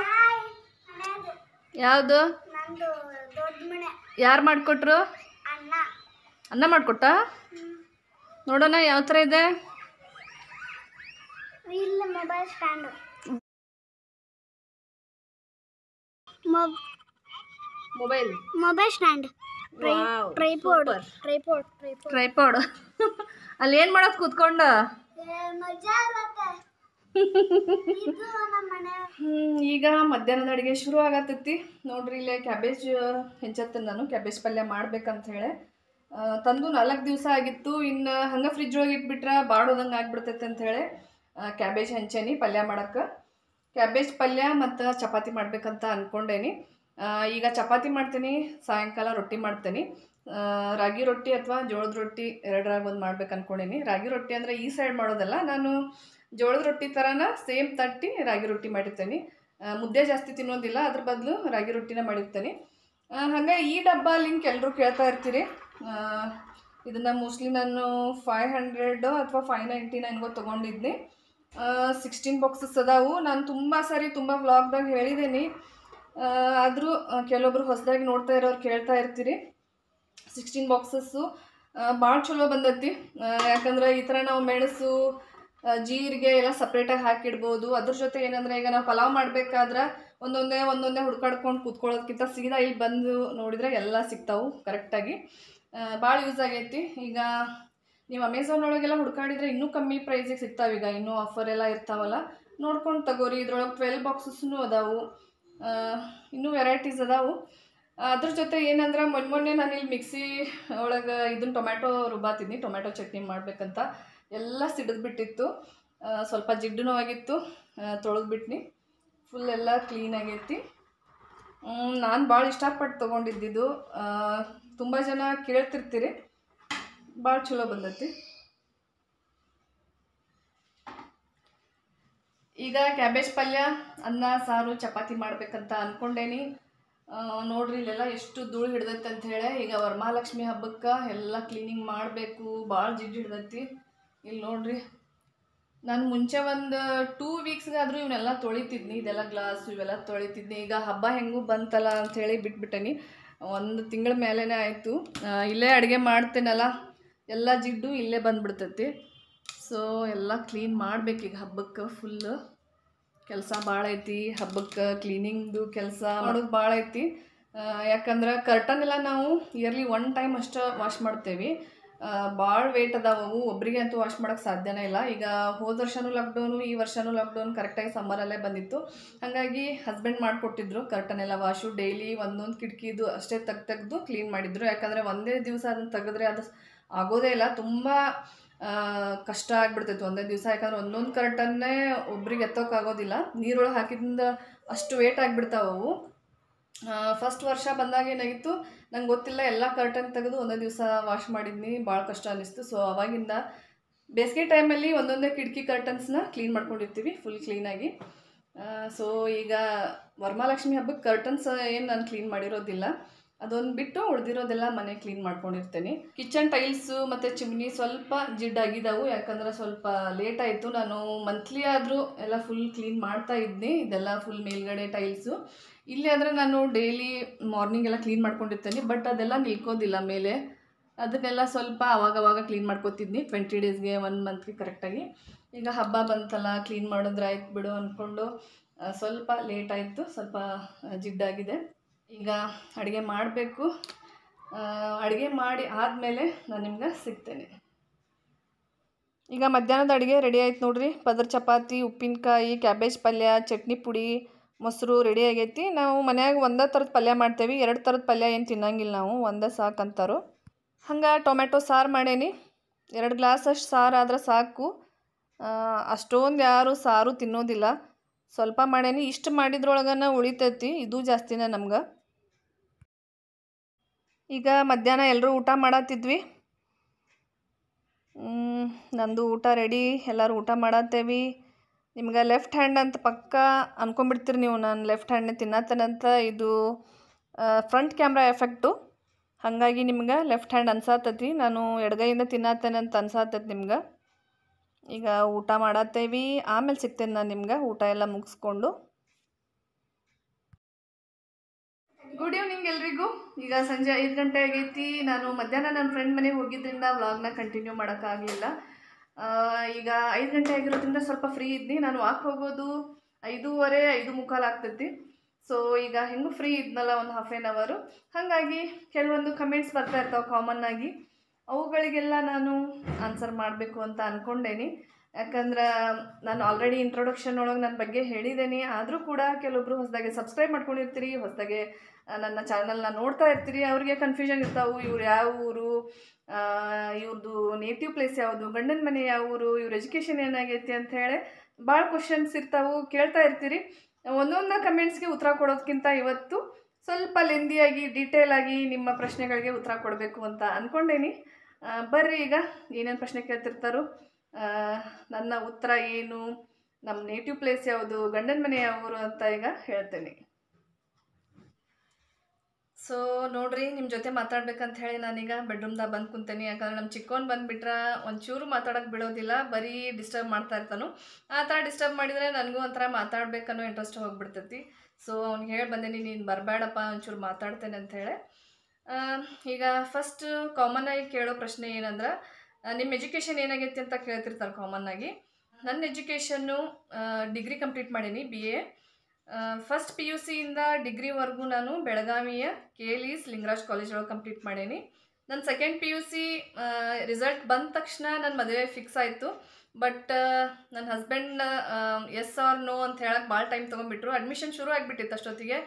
ಯಾವುದು ನಂದು ದೊಡ್ಡ ಮನೆ ಯಾರು ಮಾಡಿಕೊಟ್ರು ಅಣ್ಣ ಅನ್ನ ಮಾಡಿಕೊಟ್ಟ ನೋಡೋಣ ಯಾವ ಥರ ಇದೆ ಇಲ್ಲ mobile stand mobile mobile stand tripod tripod tripod tripod ಅಲ್ಲಿ ಏನು ಮಾಡೋದು ಕೂತ್ಕೊಂಡು ಮಜಾ ಬರುತ್ತೆ ಇದು ನಮ್ಮ ಮನೆ ಹ್ಮ್, ಈಗ ಮಧ್ಯಾಹ್ನದ ಅಡುಗೆ ಶುರು ಆಗತ್ತೈತಿ ನೋಡ್ರಿ ಇಲ್ಲೇ ಕ್ಯಾಬೇಜ್ ಹೆಂಚತ್ತೆ ನಾನು ಕ್ಯಾಬೇಜ್ ಪಲ್ಯ ಮಾಡ್ಬೇಕಂತ ಹೇಳಿ ಆ, ತಂದು ನಾಲ್ಕು ದಿವಸ ಆಗಿತ್ತು ಇನ್ನು ಹಂಗೆ ಫ್ರಿಜ್ ಒಳಗೆ ಇಟ್ಬಿಟ್ರೆ ಬಾಡೋದಂಗೆ ಆಗ್ಬಿಡ್ತೈತೆ ಅಂತ ಹೇಳಿ ಕ್ಯಾಬೇಜ್ ಹೆಂಚೇನಿ ಪಲ್ಯ ಮಾಡಕ್ಕೆ ಕ್ಯಾಬೇಜ್ ಪಲ್ಯ ಮತ್ತು ಚಪಾತಿ ಮಾಡ್ಬೇಕಂತ ಅಂದ್ಕೊಂಡೇನಿ ಆ, ಈಗ ಚಪಾತಿ ಮಾಡ್ತೀನಿ ಸಾಯಂಕಾಲ ರೊಟ್ಟಿ ಮಾಡ್ತೀನಿ ಆ, ರಾಗಿ ರೊಟ್ಟಿ ಅಥವಾ ಜೋಳದ ರೊಟ್ಟಿ ಎರಡರಾಗ ಒಂದು ಮಾಡ್ಬೇಕು ಅಂದ್ಕೊಂಡೇನಿ ರಾಗಿ ರೊಟ್ಟಿ ಅಂದರೆ ಈ ಸೈಡ್ ಮಾಡೋದಲ್ಲ ನಾನು ಜೋಳದ ರೊಟ್ಟಿ ಥರನ ಸೇಮ್ ತಟ್ಟಿ ರಾಗಿ ರೊಟ್ಟಿ ಮಾಡಿರ್ತೇನೆ ಆ, ಮುದ್ದೆ ಜಾಸ್ತಿ ತಿನ್ನೋದಿಲ್ಲ ಅದ್ರ ಬದಲು ರಾಗಿ ರೊಟ್ಟಿನ ಮಾಡಿರ್ತೇನೆ ಹಾಗೆ ಈ ಡಬ್ಬ ಲಿಂಕ್ ಎಲ್ಲರೂ ಕೇಳ್ತಾ ಇರ್ತೀರಿ ಇದನ್ನು ಮೋಸ್ಟ್ಲಿ ನಾನು ಫೈವ್ ಹಂಡ್ರೆಡ್ ಅಥವಾ ಫೈವ್ ನೈಂಟಿ ನೈನ್ಗೋ ತೊಗೊಂಡಿದ್ದೆ ಸಿಕ್ಸ್ಟೀನ್ ಬಾಕ್ಸಸ್ ಅದಾವು ನಾನು ತುಂಬ ಸಾರಿ ತುಂಬ ವ್ಲಾಗ್ದಾಗ ಹೇಳಿದ್ದೀನಿ ಆದರೂ ಕೆಲವೊಬ್ರು ಹೊಸದಾಗಿ ನೋಡ್ತಾ ಇರೋರು ಕೇಳ್ತಾ ಇರ್ತೀರಿ ಸಿಕ್ಸ್ಟೀನ್ ಬಾಕ್ಸಸ್ಸು ಭಾಳ ಚಲೋ ಬಂದೈತಿ ಆ, ಯಾಕಂದ್ರೆ ಈ ಥರ ನಾವು ಮೆಣಸು ಆ, ಜೀರಿಗೆ ಎಲ್ಲ ಸಪ್ರೇಟಾಗಿ ಹಾಕಿಡ್ಬೋದು ಅದ್ರ ಜೊತೆ ಏನಂದ್ರೆ ಈಗ ನಾವು ಪಲಾವ್ ಮಾಡಬೇಕಾದ್ರೆ ಒಂದೊಂದೇ ಒಂದೊಂದೇ ಹುಡ್ಕಾಡ್ಕೊಂಡು ಕೂತ್ಕೊಳ್ಳೋದಕ್ಕಿಂತ ಸೀದಾ ಇಲ್ಲಿ ಬಂದು ನೋಡಿದ್ರೆ ಎಲ್ಲ ಸಿಗ್ತಾವು ಕರೆಕ್ಟಾಗಿ ಭಾಳ ಯೂಸ್ ಆಗೈತಿ ಈಗ ನೀವು ಅಮೆಝಾನ್ ಒಳಗೆಲ್ಲ ಹುಡ್ಕಾಡಿದ್ರೆ ಇನ್ನೂ ಕಮ್ಮಿ ಪ್ರೈಸಿಗೆ ಸಿಗ್ತಾವೆ ಈಗ ಇನ್ನೂ ಆಫರ್ ಎಲ್ಲ ಇರ್ತಾವಲ್ಲ ನೋಡ್ಕೊಂಡು ತಗೋರಿ ಇದ್ರೊಳಗೆ ಟ್ವೆಲ್ ಬಾಕ್ಸಸ್ನು ಅದಾವು ಆ, ಇನ್ನೂ ವೆರೈಟೀಸ್ ಅದಾವು ಅದ್ರ ಜೊತೆ ಏನಂದ್ರೆ ಮೊನ್ನೆ ಮೊನ್ನೆ ನಾನು ಇಲ್ಲಿ ಮಿಕ್ಸಿ ಒಳಗೆ ಇದನ್ನ ಟೊಮ್ಯಾಟೊ ರುಬ್ಬಾತಿದ್ನಿ ಟೊಮ್ಯಾಟೊ ಚಟ್ನಿ ಮಾಡಬೇಕಂತ ಎಲ್ಲ ಸಿಡಿದ್ಬಿಟ್ಟಿತ್ತು ಆ, ಸ್ವಲ್ಪ ಜಿಡ್ಡುನೂ ಆಗಿತ್ತು ತೊಳೆದ್ಬಿಟ್ನಿ ಫುಲ್ ಎಲ್ಲ ಕ್ಲೀನ್ ಆಗೈತಿ ನಾನು ಭಾಳ ಇಷ್ಟಪಟ್ಟು ತೊಗೊಂಡಿದ್ದಿದ್ದು ತುಂಬ ಜನ ಕೇಳ್ತಿರ್ತೀರಿ ಭಾಳ ಚಲೋ ಬಂದೈತಿ ಈಗ ಕ್ಯಾಬೇಜ್ ಪಲ್ಯ ಅನ್ನ ಸಾರು ಚಪಾತಿ ಮಾಡ್ಬೇಕಂತ ಅಂದ್ಕೊಂಡೇನಿ ಆ, ನೋಡ್ರಿ ಇಲ್ಲೆಲ್ಲ ಎಷ್ಟು ಧೂಳು ಹಿಡ್ದೈತೆ ಅಂತ ಹೇಳಿ ಈಗ ವರಮಹಾಲಕ್ಷ್ಮಿ ಹಬ್ಬಕ್ಕೆ ಎಲ್ಲ ಕ್ಲೀನಿಂಗ್ ಮಾಡಬೇಕು ಭಾಳ ಜಿಡ್ಡು ಹಿಡ್ದೈತಿ ಇಲ್ಲಿ ನೋಡ್ರಿ ನಾನು ಮುಂಚೆ ಒಂದು ಟೂ ವೀಕ್ಸ್ಗಾದರೂ ಇವನ್ನೆಲ್ಲ ತೊಳಿತಿದ್ನಿ ಇದೆಲ್ಲ ಗ್ಲಾಸು ಇವೆಲ್ಲ ತೊಳಿತಿದ್ನಿ ಈಗ ಹಬ್ಬ ಹೆಂಗೂ ಬಂತಲ್ಲ ಅಂಥೇಳಿ ಬಿಟ್ಬಿಟ್ಟೇನಿ ಒಂದು ತಿಂಗಳ ಮೇಲೇ ಆಯಿತು ಇಲ್ಲೇ ಅಡುಗೆ ಮಾಡ್ತೇನಲ್ಲ ಎಲ್ಲ ಜಿಡ್ಡು ಇಲ್ಲೇ ಬಂದ್ಬಿಡ್ತೈತಿ ಸೊ ಎಲ್ಲ ಕ್ಲೀನ್ ಮಾಡ್ಬೇಕೀಗ ಹಬ್ಬಕ್ಕೆ ಫುಲ್ಲು ಕೆಲಸ ಭಾಳ ಐತಿ ಹಬ್ಬಕ್ಕೆ ಕ್ಲೀನಿಂಗ್ದು ಕೆಲಸ ಮಾಡೋದು ಭಾಳ ಐತಿ ಆ, ಯಾಕಂದ್ರೆ ಕರ್ಟನ್ ಎಲ್ಲ ನಾವು ಇಯರ್ಲಿ ಒನ್ ಟೈಮ್ ಅಷ್ಟೇ ವಾಶ್ ಮಾಡ್ತೇವೆ ಭಾಳ ವೇಟ್ ಅದಾವ ಅವು ಒಬ್ಬರಿಗೆ ಅಂತೂ ವಾಶ್ ಮಾಡೋಕ್ಕೆ ಸಾಧ್ಯನೇ ಇಲ್ಲ ಈಗ ಹೋದ ವರ್ಷನೂ ಲಾಕ್ಡೌನು ಈ ವರ್ಷನೂ ಲಾಕ್ಡೌನ್ ಕರೆಕ್ಟಾಗಿ ಸಮ್ಮರಲ್ಲೇ ಬಂದಿತ್ತು ಹಾಗಾಗಿ ಹಸ್ಬೆಂಡ್ ಮಾಡಿಕೊಟ್ಟಿದ್ರು ಕರ್ಟನ್ ಎಲ್ಲ ವಾಶು ಡೈಲಿ ಒಂದೊಂದು ಕಿಟಕಿದು ಅಷ್ಟೇ ತೆಗ್ದು ತೆಗೆದು ಕ್ಲೀನ್ ಮಾಡಿದ್ರು ಯಾಕಂದರೆ ಒಂದೇ ದಿವಸ ಅದನ್ನು ತೆಗೆದ್ರೆ ಅದು ಆಗೋದೇ ಇಲ್ಲ ತುಂಬ ಆ, ಕಷ್ಟ ಆಗ್ಬಿಡ್ತೈತೆ ಒಂದೇ ದಿವಸ ಯಾಕಂದ್ರೆ ಒಂದೊಂದು ಕರ್ಟನ್ನೇ ಒಬ್ರಿಗೆ ಎತ್ತೋಕ್ಕಾಗೋದಿಲ್ಲ ನೀರೊಳಗೆ ಹಾಕಿದಿಂದ ಅಷ್ಟು ವೇಟ್ ಆಗಿಬಿಡ್ತಾವೆ ಅವು ಫಸ್ಟ್ ವರ್ಷ ಬಂದಾಗ ಏನಾಗಿತ್ತು ನಂಗೆ ಗೊತ್ತಿಲ್ಲ ಎಲ್ಲ ಕರ್ಟನ್ ತೆಗೆದು ಒಂದೇ ದಿವಸ ವಾಶ್ ಮಾಡಿದ್ನಿ ಭಾಳ ಕಷ್ಟ ಅನ್ನಿಸ್ತು ಸೊ ಅವಾಗಿಂದ ಬೇಸಿಗೆ ಟೈಮಲ್ಲಿ ಒಂದೊಂದೇ ಕಿಟಕಿ ಕರ್ಟನ್ಸ್ನ ಕ್ಲೀನ್ ಮಾಡ್ಕೊಂಡಿರ್ತೀವಿ ಫುಲ್ ಕ್ಲೀನಾಗಿ ಸೊ ಈಗ ವರಮಹಾಲಕ್ಷ್ಮಿ ಹಬ್ಬಕ್ಕೆ ಕರ್ಟನ್ಸ್ ಏನು ನಾನು ಕ್ಲೀನ್ ಮಾಡಿರೋದಿಲ್ಲ ಅದೊಂದು ಬಿಟ್ಟು ಉಳಿದಿರೋದೆಲ್ಲ ಮನೆ ಕ್ಲೀನ್ ಮಾಡ್ಕೊಂಡಿರ್ತೇನೆ ಕಿಚನ್ ಟೈಲ್ಸು ಮತ್ತು ಚಿಮ್ನಿ ಸ್ವಲ್ಪ ಜಿಡ್ಡಾಗಿದ್ದಾವು ಯಾಕಂದ್ರೆ ಸ್ವಲ್ಪ ಲೇಟ್ ಆಯಿತು ನಾನು ಮಂತ್ಲಿ ಆದರೂ ಎಲ್ಲ ಫುಲ್ ಕ್ಲೀನ್ ಮಾಡ್ತಾ ಇದ್ನಿ ಇದೆಲ್ಲ ಫುಲ್ ಮೇಲ್ಗಡೆ ಟೈಲ್ಸು ಇಲ್ಲಿ ಆದರೆ ನಾನು ಡೈಲಿ ಮಾರ್ನಿಂಗ್ ಎಲ್ಲ ಕ್ಲೀನ್ ಮಾಡ್ಕೊಂಡಿರ್ತೇನೆ ಬಟ್ ಅದೆಲ್ಲ ನಿಲ್ಕೋದಿಲ್ಲ ಮೇಲೆ ಅದನ್ನೆಲ್ಲ ಸ್ವಲ್ಪ ಅವಾಗವಾಗ ಕ್ಲೀನ್ ಮಾಡ್ಕೊತಿದ್ನಿ ಟ್ವೆಂಟಿ ಡೇಸ್ಗೆ ಒನ್ ಮಂತ್ಗೆ ಕರೆಕ್ಟಾಗಿ ಈಗ ಹಬ್ಬ ಬಂತಲ್ಲ ಕ್ಲೀನ್ ಮಾಡಿದ್ರೆ ಆಯ್ತು ಬಿಡು ಅಂದ್ಕೊಂಡು ಆ, ಸ್ವಲ್ಪ ಲೇಟ್ ಆಯಿತು ಸ್ವಲ್ಪ ಆ, ಜಿಡ್ಡಾಗಿದೆ ಈಗ ಅಡುಗೆ ಮಾಡಬೇಕು ಅಡುಗೆ ಮಾಡಿ ಆದಮೇಲೆ ನಾನು ನಿಮ್ಗೆ ಸಿಗ್ತೇನೆ ಈಗ ಮಧ್ಯಾಹ್ನದ ಅಡುಗೆ ರೆಡಿ ಆಯ್ತು ನೋಡ್ರಿ ಪದರ್ ಚಪಾತಿ ಉಪ್ಪಿನಕಾಯಿ ಕ್ಯಾಬೇಜ್ ಪಲ್ಯ ಚಟ್ನಿ ಪುಡಿ ಮೊಸರು ರೆಡಿ ಆಗೈತಿ ನಾವು ಮನ್ಯಾಗ ಒಂದೇ ಥರದ ಪಲ್ಯ ಮಾಡ್ತೇವೆ ಎರಡು ಥರದ ಪಲ್ಯ ಏನು ತಿನ್ನಂಗಿಲ್ಲ ನಾವು ಒಂದೇ ಸಾಕಂತಾರು ಹಂಗೆ ಟೊಮೆಟೊ ಸಾರು ಮಾಡೇನಿ ಎರಡು ಗ್ಲಾಸ್ ಅಷ್ಟು ಸಾರು ಆದ್ರೆ ಸಾಕು ಅಷ್ಟೊಂದು ಯಾರು ಸಾರು ತಿನ್ನೋದಿಲ್ಲ ಸ್ವಲ್ಪ ಮಾಡೇನಿ ಇಷ್ಟು ಮಾಡಿದ್ರೊಳಗನ ಉಳಿತೈತಿ ಇದು ಜಾಸ್ತಿನೇ ನಮ್ಗೆ ಈಗ ಮಧ್ಯಾಹ್ನ ಎಲ್ಲರೂ ಊಟ ಮಾಡತ್ತಿದ್ವಿ ಮ್, ನಂದು ಊಟ ರೆಡಿ ಎಲ್ಲರೂ ಊಟ ಮಾಡತ್ತೇವಿ ನಿಮ್ಗೆ ಲೆಫ್ಟ್ ಹ್ಯಾಂಡ್ ಅಂತ ಪಕ್ಕ ಅನ್ಕೊಂಬಿಡ್ತೀರಿ ನೀವು ನಾನು ಲೆಫ್ಟ್ ಹ್ಯಾಂಡ್ನೇ ತಿನ್ನತ್ತೇನಂತ ಇದು ಫ್ರಂಟ್ ಕ್ಯಾಮ್ರಾ ಎಫೆಕ್ಟು ಹಾಗಾಗಿ ನಿಮ್ಗೆ ಲೆಫ್ಟ್ ಹ್ಯಾಂಡ್ ಅನ್ಸಾತತಿ ನಾನು ಎಡಗೈಯಿಂದ ತಿನ್ನತ್ತೇನಂತ ಅನ್ಸಾತೈತಿ ನಿಮ್ಗೆ ಈಗ ಊಟ ಮಾಡತ್ತೇವಿ ಆಮೇಲೆ ಸಿಗ್ತೇನೆ ನಾನು ನಿಮ್ಗೆ ಊಟ ಎಲ್ಲ ಮುಗಿಸ್ಕೊಂಡು ಗುಡ್ ಈವ್ನಿಂಗ್ ಎಲ್ರಿಗೂ ಈಗ ಸಂಜೆ ಐದು ಗಂಟೆ ಆಗೈತಿ ನಾನು ಮಧ್ಯಾಹ್ನ ನನ್ನ ಫ್ರೆಂಡ್ ಮನೆಗೆ ಹೋಗಿದ್ದರಿಂದ ವ್ಲಾಗ್ನ ಕಂಟಿನ್ಯೂ ಮಾಡೋಕ್ಕಾಗಲಿಲ್ಲ ಈಗ ಐದು ಗಂಟೆ ಆಗಿರೋದ್ರಿಂದ ಸ್ವಲ್ಪ ಫ್ರೀ ಇದ್ನಿ ನಾನು ವಾಕ್ ಹೋಗೋದು ಐದೂವರೆ ಐದು ಮುಕ್ಕಾಲು ಆಗ್ತೈತಿ ಸೊ ಈಗ ಹೆಂಗೂ ಫ್ರೀ ಇದ್ನಲ್ಲ ಒಂದು ಹಾಫ್ ಆ್ಯನ್ ಅವರು ಹಾಗಾಗಿ ಕೆಲವೊಂದು ಕಮೆಂಟ್ಸ್ ಬರ್ತಾ ಇರ್ತಾವೆ ಕಾಮನ್ ಆಗಿ ಅವುಗಳಿಗೆಲ್ಲ ನಾನು ಆನ್ಸರ್ ಮಾಡಬೇಕು ಅಂತ ಅಂದ್ಕೊಂಡೇನಿ ಯಾಕಂದ್ರೆ ನಾನು ಆಲ್ರೆಡಿ ಇಂಟ್ರೊಡಕ್ಷನ್ ಒಳಗೆ ನನ್ನ ಬಗ್ಗೆ ಹೇಳಿದ್ದೇನೆ ಆದರೂ ಕೂಡ ಕೆಲವೊಬ್ಬರು ಹೊಸದಾಗಿ ಸಬ್ಸ್ಕ್ರೈಬ್ ಮಾಡ್ಕೊಂಡಿರ್ತೀರಿ ಹೊಸದಾಗಿ ನನ್ನ ಚಾನಲ್ನ ನೋಡ್ತಾ ಇರ್ತೀರಿ ಅವ್ರಿಗೆ ಕನ್ಫ್ಯೂಷನ್ ಇರ್ತಾವೆ ಇವ್ರು ಯಾವ ಊರು ಇವ್ರದ್ದು ನೇಟಿವ್ ಪ್ಲೇಸ್ ಯಾವುದು ಗಂಡನ ಮನೆ ಯಾವ ಊರು ಇವ್ರ ಎಜುಕೇಷನ್ ಏನಾಗೈತಿ ಅಂತ ಹೇಳಿ ಭಾಳ ಕ್ವಶನ್ಸ್ ಇರ್ತಾವು ಕೇಳ್ತಾ ಇರ್ತೀರಿ ಒಂದೊಂದು ಕಮೆಂಟ್ಸ್ಗೆ ಉತ್ತರ ಕೊಡೋದಕ್ಕಿಂತ ಇವತ್ತು ಸ್ವಲ್ಪ ಲೆಂದಿಯಾಗಿ ಡೀಟೇಲ್ ಆಗಿ ನಿಮ್ಮ ಪ್ರಶ್ನೆಗಳಿಗೆ ಉತ್ತರ ಕೊಡಬೇಕು ಅಂತ ಅಂದ್ಕೊಂಡೇನಿ ಆ, ಬರ್ರಿ ಈಗ ಏನೇನು ಪ್ರಶ್ನೆ ಕೇಳ್ತಿರ್ತಾರೋ ಆ, ನನ್ನ ಉತ್ತರ ಏನು ನಮ್ಮ ನೇಟಿವ್ ಪ್ಲೇಸ್ ಯಾವುದು ಗಂಡನ ಮನೆ ಯಾವ ಊರು ಅಂತ ಈಗ ಹೇಳ್ತೇನೆ ಸೊ ನೋಡ್ರಿ ನಿಮ್ಮ ಜೊತೆ ಮಾತಾಡ್ಬೇಕಂತ ಹೇಳಿ ನಾನೀಗ ಬೆಡ್ರೂಮ್ದಾಗ ಬಂದು ಕುಂತೇನೆ ಯಾಕಂದ್ರೆ ನಮ್ಮ ಚಿಕ್ಕೋನ್ ಬಂದುಬಿಟ್ರೆ ಒಂಚೂರು ಮಾತಾಡೋಕೆ ಬಿಡೋದಿಲ್ಲ ಬರೀ ಡಿಸ್ಟರ್ಬ್ ಮಾಡ್ತಾ ಇರ್ತಾನು ಆ ಥರ ಡಿಸ್ಟರ್ಬ್ ಮಾಡಿದರೆ ನನಗೂ ಒಂಥರ ಮಾತಾಡ್ಬೇಕನ್ನೋ ಇಂಟ್ರೆಸ್ಟ್ ಹೋಗ್ಬಿಡ್ತೈತಿ ಸೊ ಅವ್ನಿಗೆ ಹೇಳಿ ಬಂದೇನಿ ನೀನು ಬರಬೇಡಪ್ಪ ಒಂಚೂರು ಮಾತಾಡ್ತೇನೆ ಅಂತ ಹೇಳಿ ಆ, ಈಗ ಫಸ್ಟ್ ಕಾಮನ್ ಆಗಿ ಕೇಳೋ ಪ್ರಶ್ನೆ ಏನಂದ್ರೆ ಆ, ನಿಮ್ಮ ಎಜುಕೇಷನ್ ಏನಾಗೈತಿ ಅಂತ ಕೇಳ್ತಿರ್ತಾರೆ ಕಾಮನ್ ಆಗಿ ನನ್ನ ಎಜುಕೇಷನ್ನು ಡಿಗ್ರಿ ಕಂಪ್ಲೀಟ್ ಮಾಡೀನಿ B A first P U ಸಿಯಿಂದ ಡಿಗ್ರಿವರೆಗೂ ನಾನು ಬೆಳಗಾವಿಯ K L E's Lingaraj college ಒಳಗೆ ಕಂಪ್ಲೀಟ್ ಮಾಡೀನಿ ನನ್ನ second P U C result ಬಂದ ತಕ್ಷಣ ನನ್ನ ಮದುವೆ ಫಿಕ್ಸ್ ಆಯಿತು ಬಟ್ ನನ್ನ ಹಸ್ಬೆಂಡ್ ಎಸ್ ಆರ್ ನೋ ಅಂತ ಹೇಳಕ್ಕೆ ಭಾಳ ಟೈಮ್ ತೊಗೊಂಡ್ಬಿಟ್ರು ಅಡ್ಮಿಷನ್ ಶುರು ಆಗಿಬಿಟ್ಟಿತ್ತು ಅಷ್ಟೊತ್ತಿಗೆ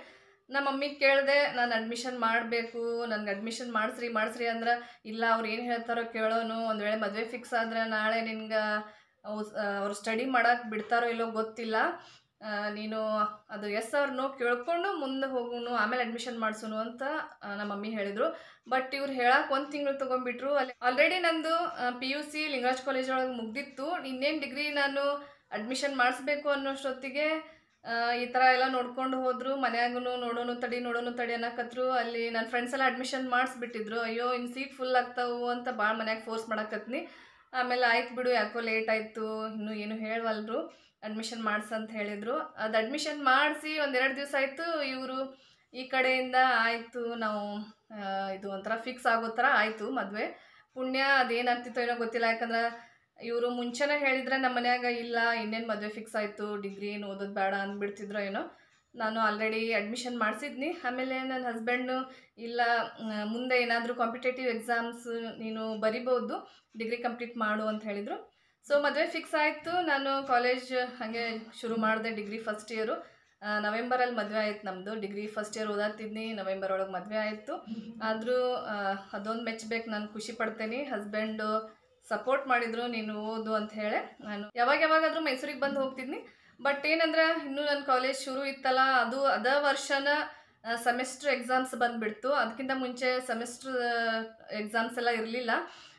ನಮ್ಮ ಮಮ್ಮಿಗೆ ಕೇಳಿದೆ ನಾನು ಅಡ್ಮಿಷನ್ ಮಾಡಬೇಕು ನನಗೆ ಅಡ್ಮಿಷನ್ ಮಾಡಿಸ್ರಿ ಮಾಡಿಸ್ರಿ ಅಂದ್ರೆ ಇಲ್ಲ ಅವ್ರು ಏನು ಹೇಳ್ತಾರೋ ಕೇಳೋನು ಒಂದು ವೇಳೆ ಮದುವೆ ಫಿಕ್ಸ್ ಆದ್ರೆ ನಾಳೆ ನಿನ್ಗೆ ಅವ್ರು ಸ್ಟಡಿ ಮಾಡೋಕೆ ಬಿಡ್ತಾರೋ ಇಲ್ಲೋ ಗೊತ್ತಿಲ್ಲ ಆ, ನೀನು ಅದು ಎಸ್ ಅವ್ರು ನೋ ಕೇಳ್ಕೊಂಡು ಮುಂದೆ ಹೋಗುನು ಆಮೇಲೆ ಅಡ್ಮಿಷನ್ ಮಾಡಿಸೋನು ಅಂತ ಆ, ನಮ್ಮ ಮಮ್ಮಿ ಹೇಳಿದರು ಬಟ್ ಇವ್ರು ಹೇಳಕ್ಕೆ ಒಂದು ತಿಂಗಳು ತೊಗೊಂಡ್ಬಿಟ್ರು ಅಲ್ಲಿ ಆಲ್ರೆಡಿ ನಂದು P U C Lingaraj college ಒಳಗೆ ಮುಗ್ದಿತ್ತು ಇನ್ನೇನು ಡಿಗ್ರಿ ನಾನು ಅಡ್ಮಿಷನ್ ಮಾಡಿಸ್ಬೇಕು ಅನ್ನೋಷ್ಟೊತ್ತಿಗೆ ಆ, ಈ ಥರ ಎಲ್ಲ ನೋಡ್ಕೊಂಡು ಹೋದ್ರು ಮನ್ಯಾಗೂ ನೋಡೋನು ತಡಿ ನೋಡೋನು ತಡಿ ಅನ್ನಕತ್ರು ಅಲ್ಲಿ ನನ್ನ ಫ್ರೆಂಡ್ಸ್ ಎಲ್ಲ ಅಡ್ಮಿಷನ್ ಮಾಡಿಸ್ಬಿಟ್ಟಿದ್ರು ಅಯ್ಯೋ ಇನ್ನು ಸೀಟ್ ಫುಲ್ ಆಗ್ತಾವು ಅಂತ ಭಾಳ ಮನ್ಯಾಗ ಫೋರ್ಸ್ ಮಾಡಕತ್ನಿ ಆಮೇಲೆ ಆಯ್ತು ಬಿಡು ಯಾಕೋ ಲೇಟ್ ಆಯಿತು ಇನ್ನೂ ಏನು ಹೇಳವಲ್ರು ಅಡ್ಮಿಷನ್ ಮಾಡಿಸ್ ಅಂತ ಹೇಳಿದರು ಅದು ಅಡ್ಮಿಷನ್ ಮಾಡಿಸಿ ಒಂದೆರಡು ದಿವಸ ಆಯಿತು ಇವರು ಈ ಕಡೆಯಿಂದ ಆಯಿತು ನಾವು ಆ, ಇದು ಒಂಥರ ಫಿಕ್ಸ್ ಆಗೋ ಥರ ಆಯಿತು ಮದುವೆ ಪುಣ್ಯ ಅದೇನಾಗ್ತಿತ್ತೋ ಏನೋ ಗೊತ್ತಿಲ್ಲ ಯಾಕಂದ್ರೆ ಇವರು ಮುಂಚೆನೇ ಹೇಳಿದ್ರೆ ನಮ್ಮ ಮನ್ಯಾಗ ಇಲ್ಲ ಇನ್ನೇನು ಮದುವೆ ಫಿಕ್ಸ್ ಆಯಿತು ಡಿಗ್ರಿ ಏನು ಓದೋದು ಬೇಡ ಅಂದ್ಬಿಡ್ತಿದ್ರೋ ಏನೋ ನಾನು ಆಲ್ರೆಡಿ ಅಡ್ಮಿಷನ್ ಮಾಡಿಸಿದ್ನಿ ಆಮೇಲೆ ನನ್ನ ಹಸ್ಬೆಂಡು ಇಲ್ಲ ಮ್, ಮುಂದೆ ಏನಾದರೂ ಕಾಂಪಿಟೇಟಿವ್ ಎಕ್ಸಾಮ್ಸ್ ನೀನು ಬರಿಬೋದು ಡಿಗ್ರಿ ಕಂಪ್ಲೀಟ್ ಮಾಡು ಅಂತ ಹೇಳಿದರು ಸೊ ಮದುವೆ ಫಿಕ್ಸ್ ಆಯಿತು ನಾನು ಕಾಲೇಜ್ ಹಾಗೆ ಶುರು ಮಾಡಿದೆ ಡಿಗ್ರಿ ಫಸ್ಟ್ ಇಯರು ನವೆಂಬರಲ್ಲಿ ಮದುವೆ ಆಯ್ತು ನಮ್ಮದು ಡಿಗ್ರಿ ಫಸ್ಟ್ ಇಯರ್ ಓದಾತಿದ್ನಿ ನವೆಂಬರ್ ಒಳಗೆ ಮದುವೆ ಆಯಿತು ಆದರೂ ಅದೊಂದು ಮೆಚ್ಚಬೇಕು ನಾನು ಖುಷಿ ಪಡ್ತೇನೆ ಹಸ್ಬೆಂಡು ಸಪೋರ್ಟ್ ಮಾಡಿದ್ರು ನೀನು ಓದು ಅಂತ ಹೇಳಿ ನಾನು ಯಾವಾಗ ಯಾವಾಗಾದರೂ ಮೈಸೂರಿಗೆ ಬಂದು ಹೋಗ್ತಿದ್ನಿ ಬಟ್ ಏನಂದ್ರೆ ಇನ್ನೂ ನನ್ನ ಕಾಲೇಜ್ ಶುರು ಇತ್ತಲ್ಲ ಅದು ಅದ ವರ್ಷನ ಸೆಮಿಸ್ಟ್ರ್ ಎಕ್ಸಾಮ್ಸ್ ಬಂದುಬಿಡ್ತು ಅದಕ್ಕಿಂತ ಮುಂಚೆ ಸೆಮಿಸ್ಟ್ರ್ ಎಕ್ಸಾಮ್ಸ್ ಎಲ್ಲ ಇರಲಿಲ್ಲ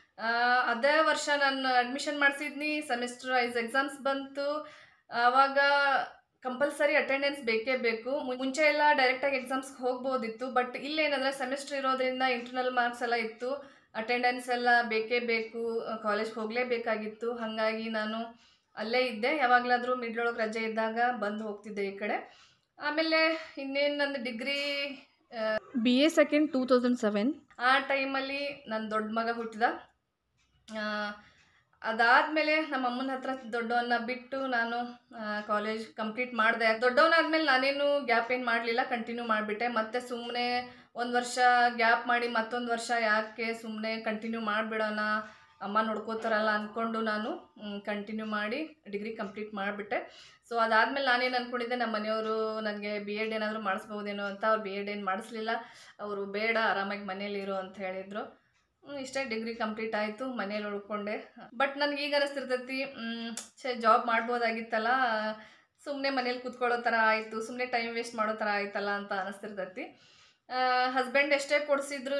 ಅದೇ ವರ್ಷ ನಾನು ಅಡ್ಮಿಷನ್ ಮಾಡಿಸಿದ್ನಿ ಸೆಮಿಸ್ಟ್ರ್ ವೈಸ್ ಎಕ್ಸಾಮ್ಸ್ ಬಂತು ಆವಾಗ ಕಂಪಲ್ಸರಿ ಅಟೆಂಡೆನ್ಸ್ ಬೇಕೇ ಬೇಕು ಮು- ಮುಂಚೆ ಎಲ್ಲ ಡೈರೆಕ್ಟಾಗಿ ಎಕ್ಸಾಮ್ಸ್ಗೆ ಹೋಗ್ಬೋದಿತ್ತು ಬಟ್ ಇಲ್ಲೇನಂದರೆ ಸೆಮಿಸ್ಟ್ರ್ ಇರೋದ್ರಿಂದ ಇಂಟರ್ನಲ್ ಮಾರ್ಕ್ಸ್ ಎಲ್ಲ ಇತ್ತು ಅಟೆಂಡೆನ್ಸ್ ಎಲ್ಲ ಬೇಕೇ ಬೇಕು ಕಾಲೇಜ್ಗೆ ಹೋಗಲೇಬೇಕಾಗಿತ್ತು ಹಾಗಾಗಿ ನಾನು ಅಲ್ಲೇ ಇದ್ದೆ ಯಾವಾಗಲಾದರೂ ಮಿಡ್ಲೊಳಗೆ ರಜೆ ಇದ್ದಾಗ ಬಂದು ಹೋಗ್ತಿದ್ದೆ ಈ ಕಡೆ ಆಮೇಲೆ ಇನ್ನೇನು ನಂದು degree B A second two thousand seven ಆ ಟೈಮಲ್ಲಿ ನನ್ನ ದೊಡ್ಡ ಮಗ ಹುಟ್ಟಿದ ಅದಾದಮೇಲೆ ನಮ್ಮ ಅಮ್ಮನ ಹತ್ರ ದೊಡ್ಡವನ್ನ ಬಿಟ್ಟು ನಾನು ಕಾಲೇಜ್ ಕಂಪ್ಲೀಟ್ ಮಾಡಿದೆ ದೊಡ್ಡವನಾದ್ಮೇಲೆ ನಾನೇನು ಗ್ಯಾಪ್ ಏನು ಮಾಡಲಿಲ್ಲ ಕಂಟಿನ್ಯೂ ಮಾಡಿಬಿಟ್ಟೆ ಮತ್ತೆ ಸುಮ್ಮನೆ ಒಂದು ವರ್ಷ ಗ್ಯಾಪ್ ಮಾಡಿ ಮತ್ತೊಂದು ವರ್ಷ ಯಾಕೆ ಸುಮ್ಮನೆ ಕಂಟಿನ್ಯೂ ಮಾಡಿಬಿಡೋಣ ಅಮ್ಮ ನೋಡ್ಕೋತಾರಲ್ಲ ಅಂದ್ಕೊಂಡು ನಾನು ಕಂಟಿನ್ಯೂ ಮಾಡಿ ಡಿಗ್ರಿ ಕಂಪ್ಲೀಟ್ ಮಾಡಿಬಿಟ್ಟೆ ಸೊ ಅದಾದಮೇಲೆ ನಾನೇನು ಅಂದ್ಕೊಂಡಿದ್ದೆ ನಮ್ಮ ಮನೆಯವರು ನನಗೆ ಬಿ ಎಡ್ ಏನಾದರೂ ಮಾಡಿಸ್ಬೋದೇನೋ ಅಂತ ಅವ್ರು ಬಿ ಎಡ್ ಏನು ಮಾಡಿಸ್ಲಿಲ್ಲ ಅವರು ಬೇಡ ಆರಾಮಾಗಿ ಮನೇಲಿ ಇರು ಅಂತ ಹೇಳಿದರು ಹ್ಮ್, ಇಷ್ಟೇ ಡಿಗ್ರಿ ಕಂಪ್ಲೀಟ್ ಆಯಿತು ಮನೇಲಿ ಉಳ್ಕೊಂಡೆ ಬಟ್ ನನಗೆ ಈಗ ಅನಿಸ್ತಿರ್ತೈತಿ ಛೇ ಜಾಬ್ ಮಾಡ್ಬೋದಾಗಿತ್ತಲ್ಲ ಸುಮ್ಮನೆ ಮನೇಲಿ ಕೂತ್ಕೊಳ್ಳೋ ಥರ ಆಯಿತು ಸುಮ್ಮನೆ ಟೈಮ್ ವೇಸ್ಟ್ ಮಾಡೋ ಥರ ಆಯ್ತಲ್ಲ ಅಂತ ಅನಿಸ್ತಿರ್ತೈತಿ ಹಸ್ಬೆಂಡ್ ಎಷ್ಟೇ ಕೊಡಿಸಿದ್ರು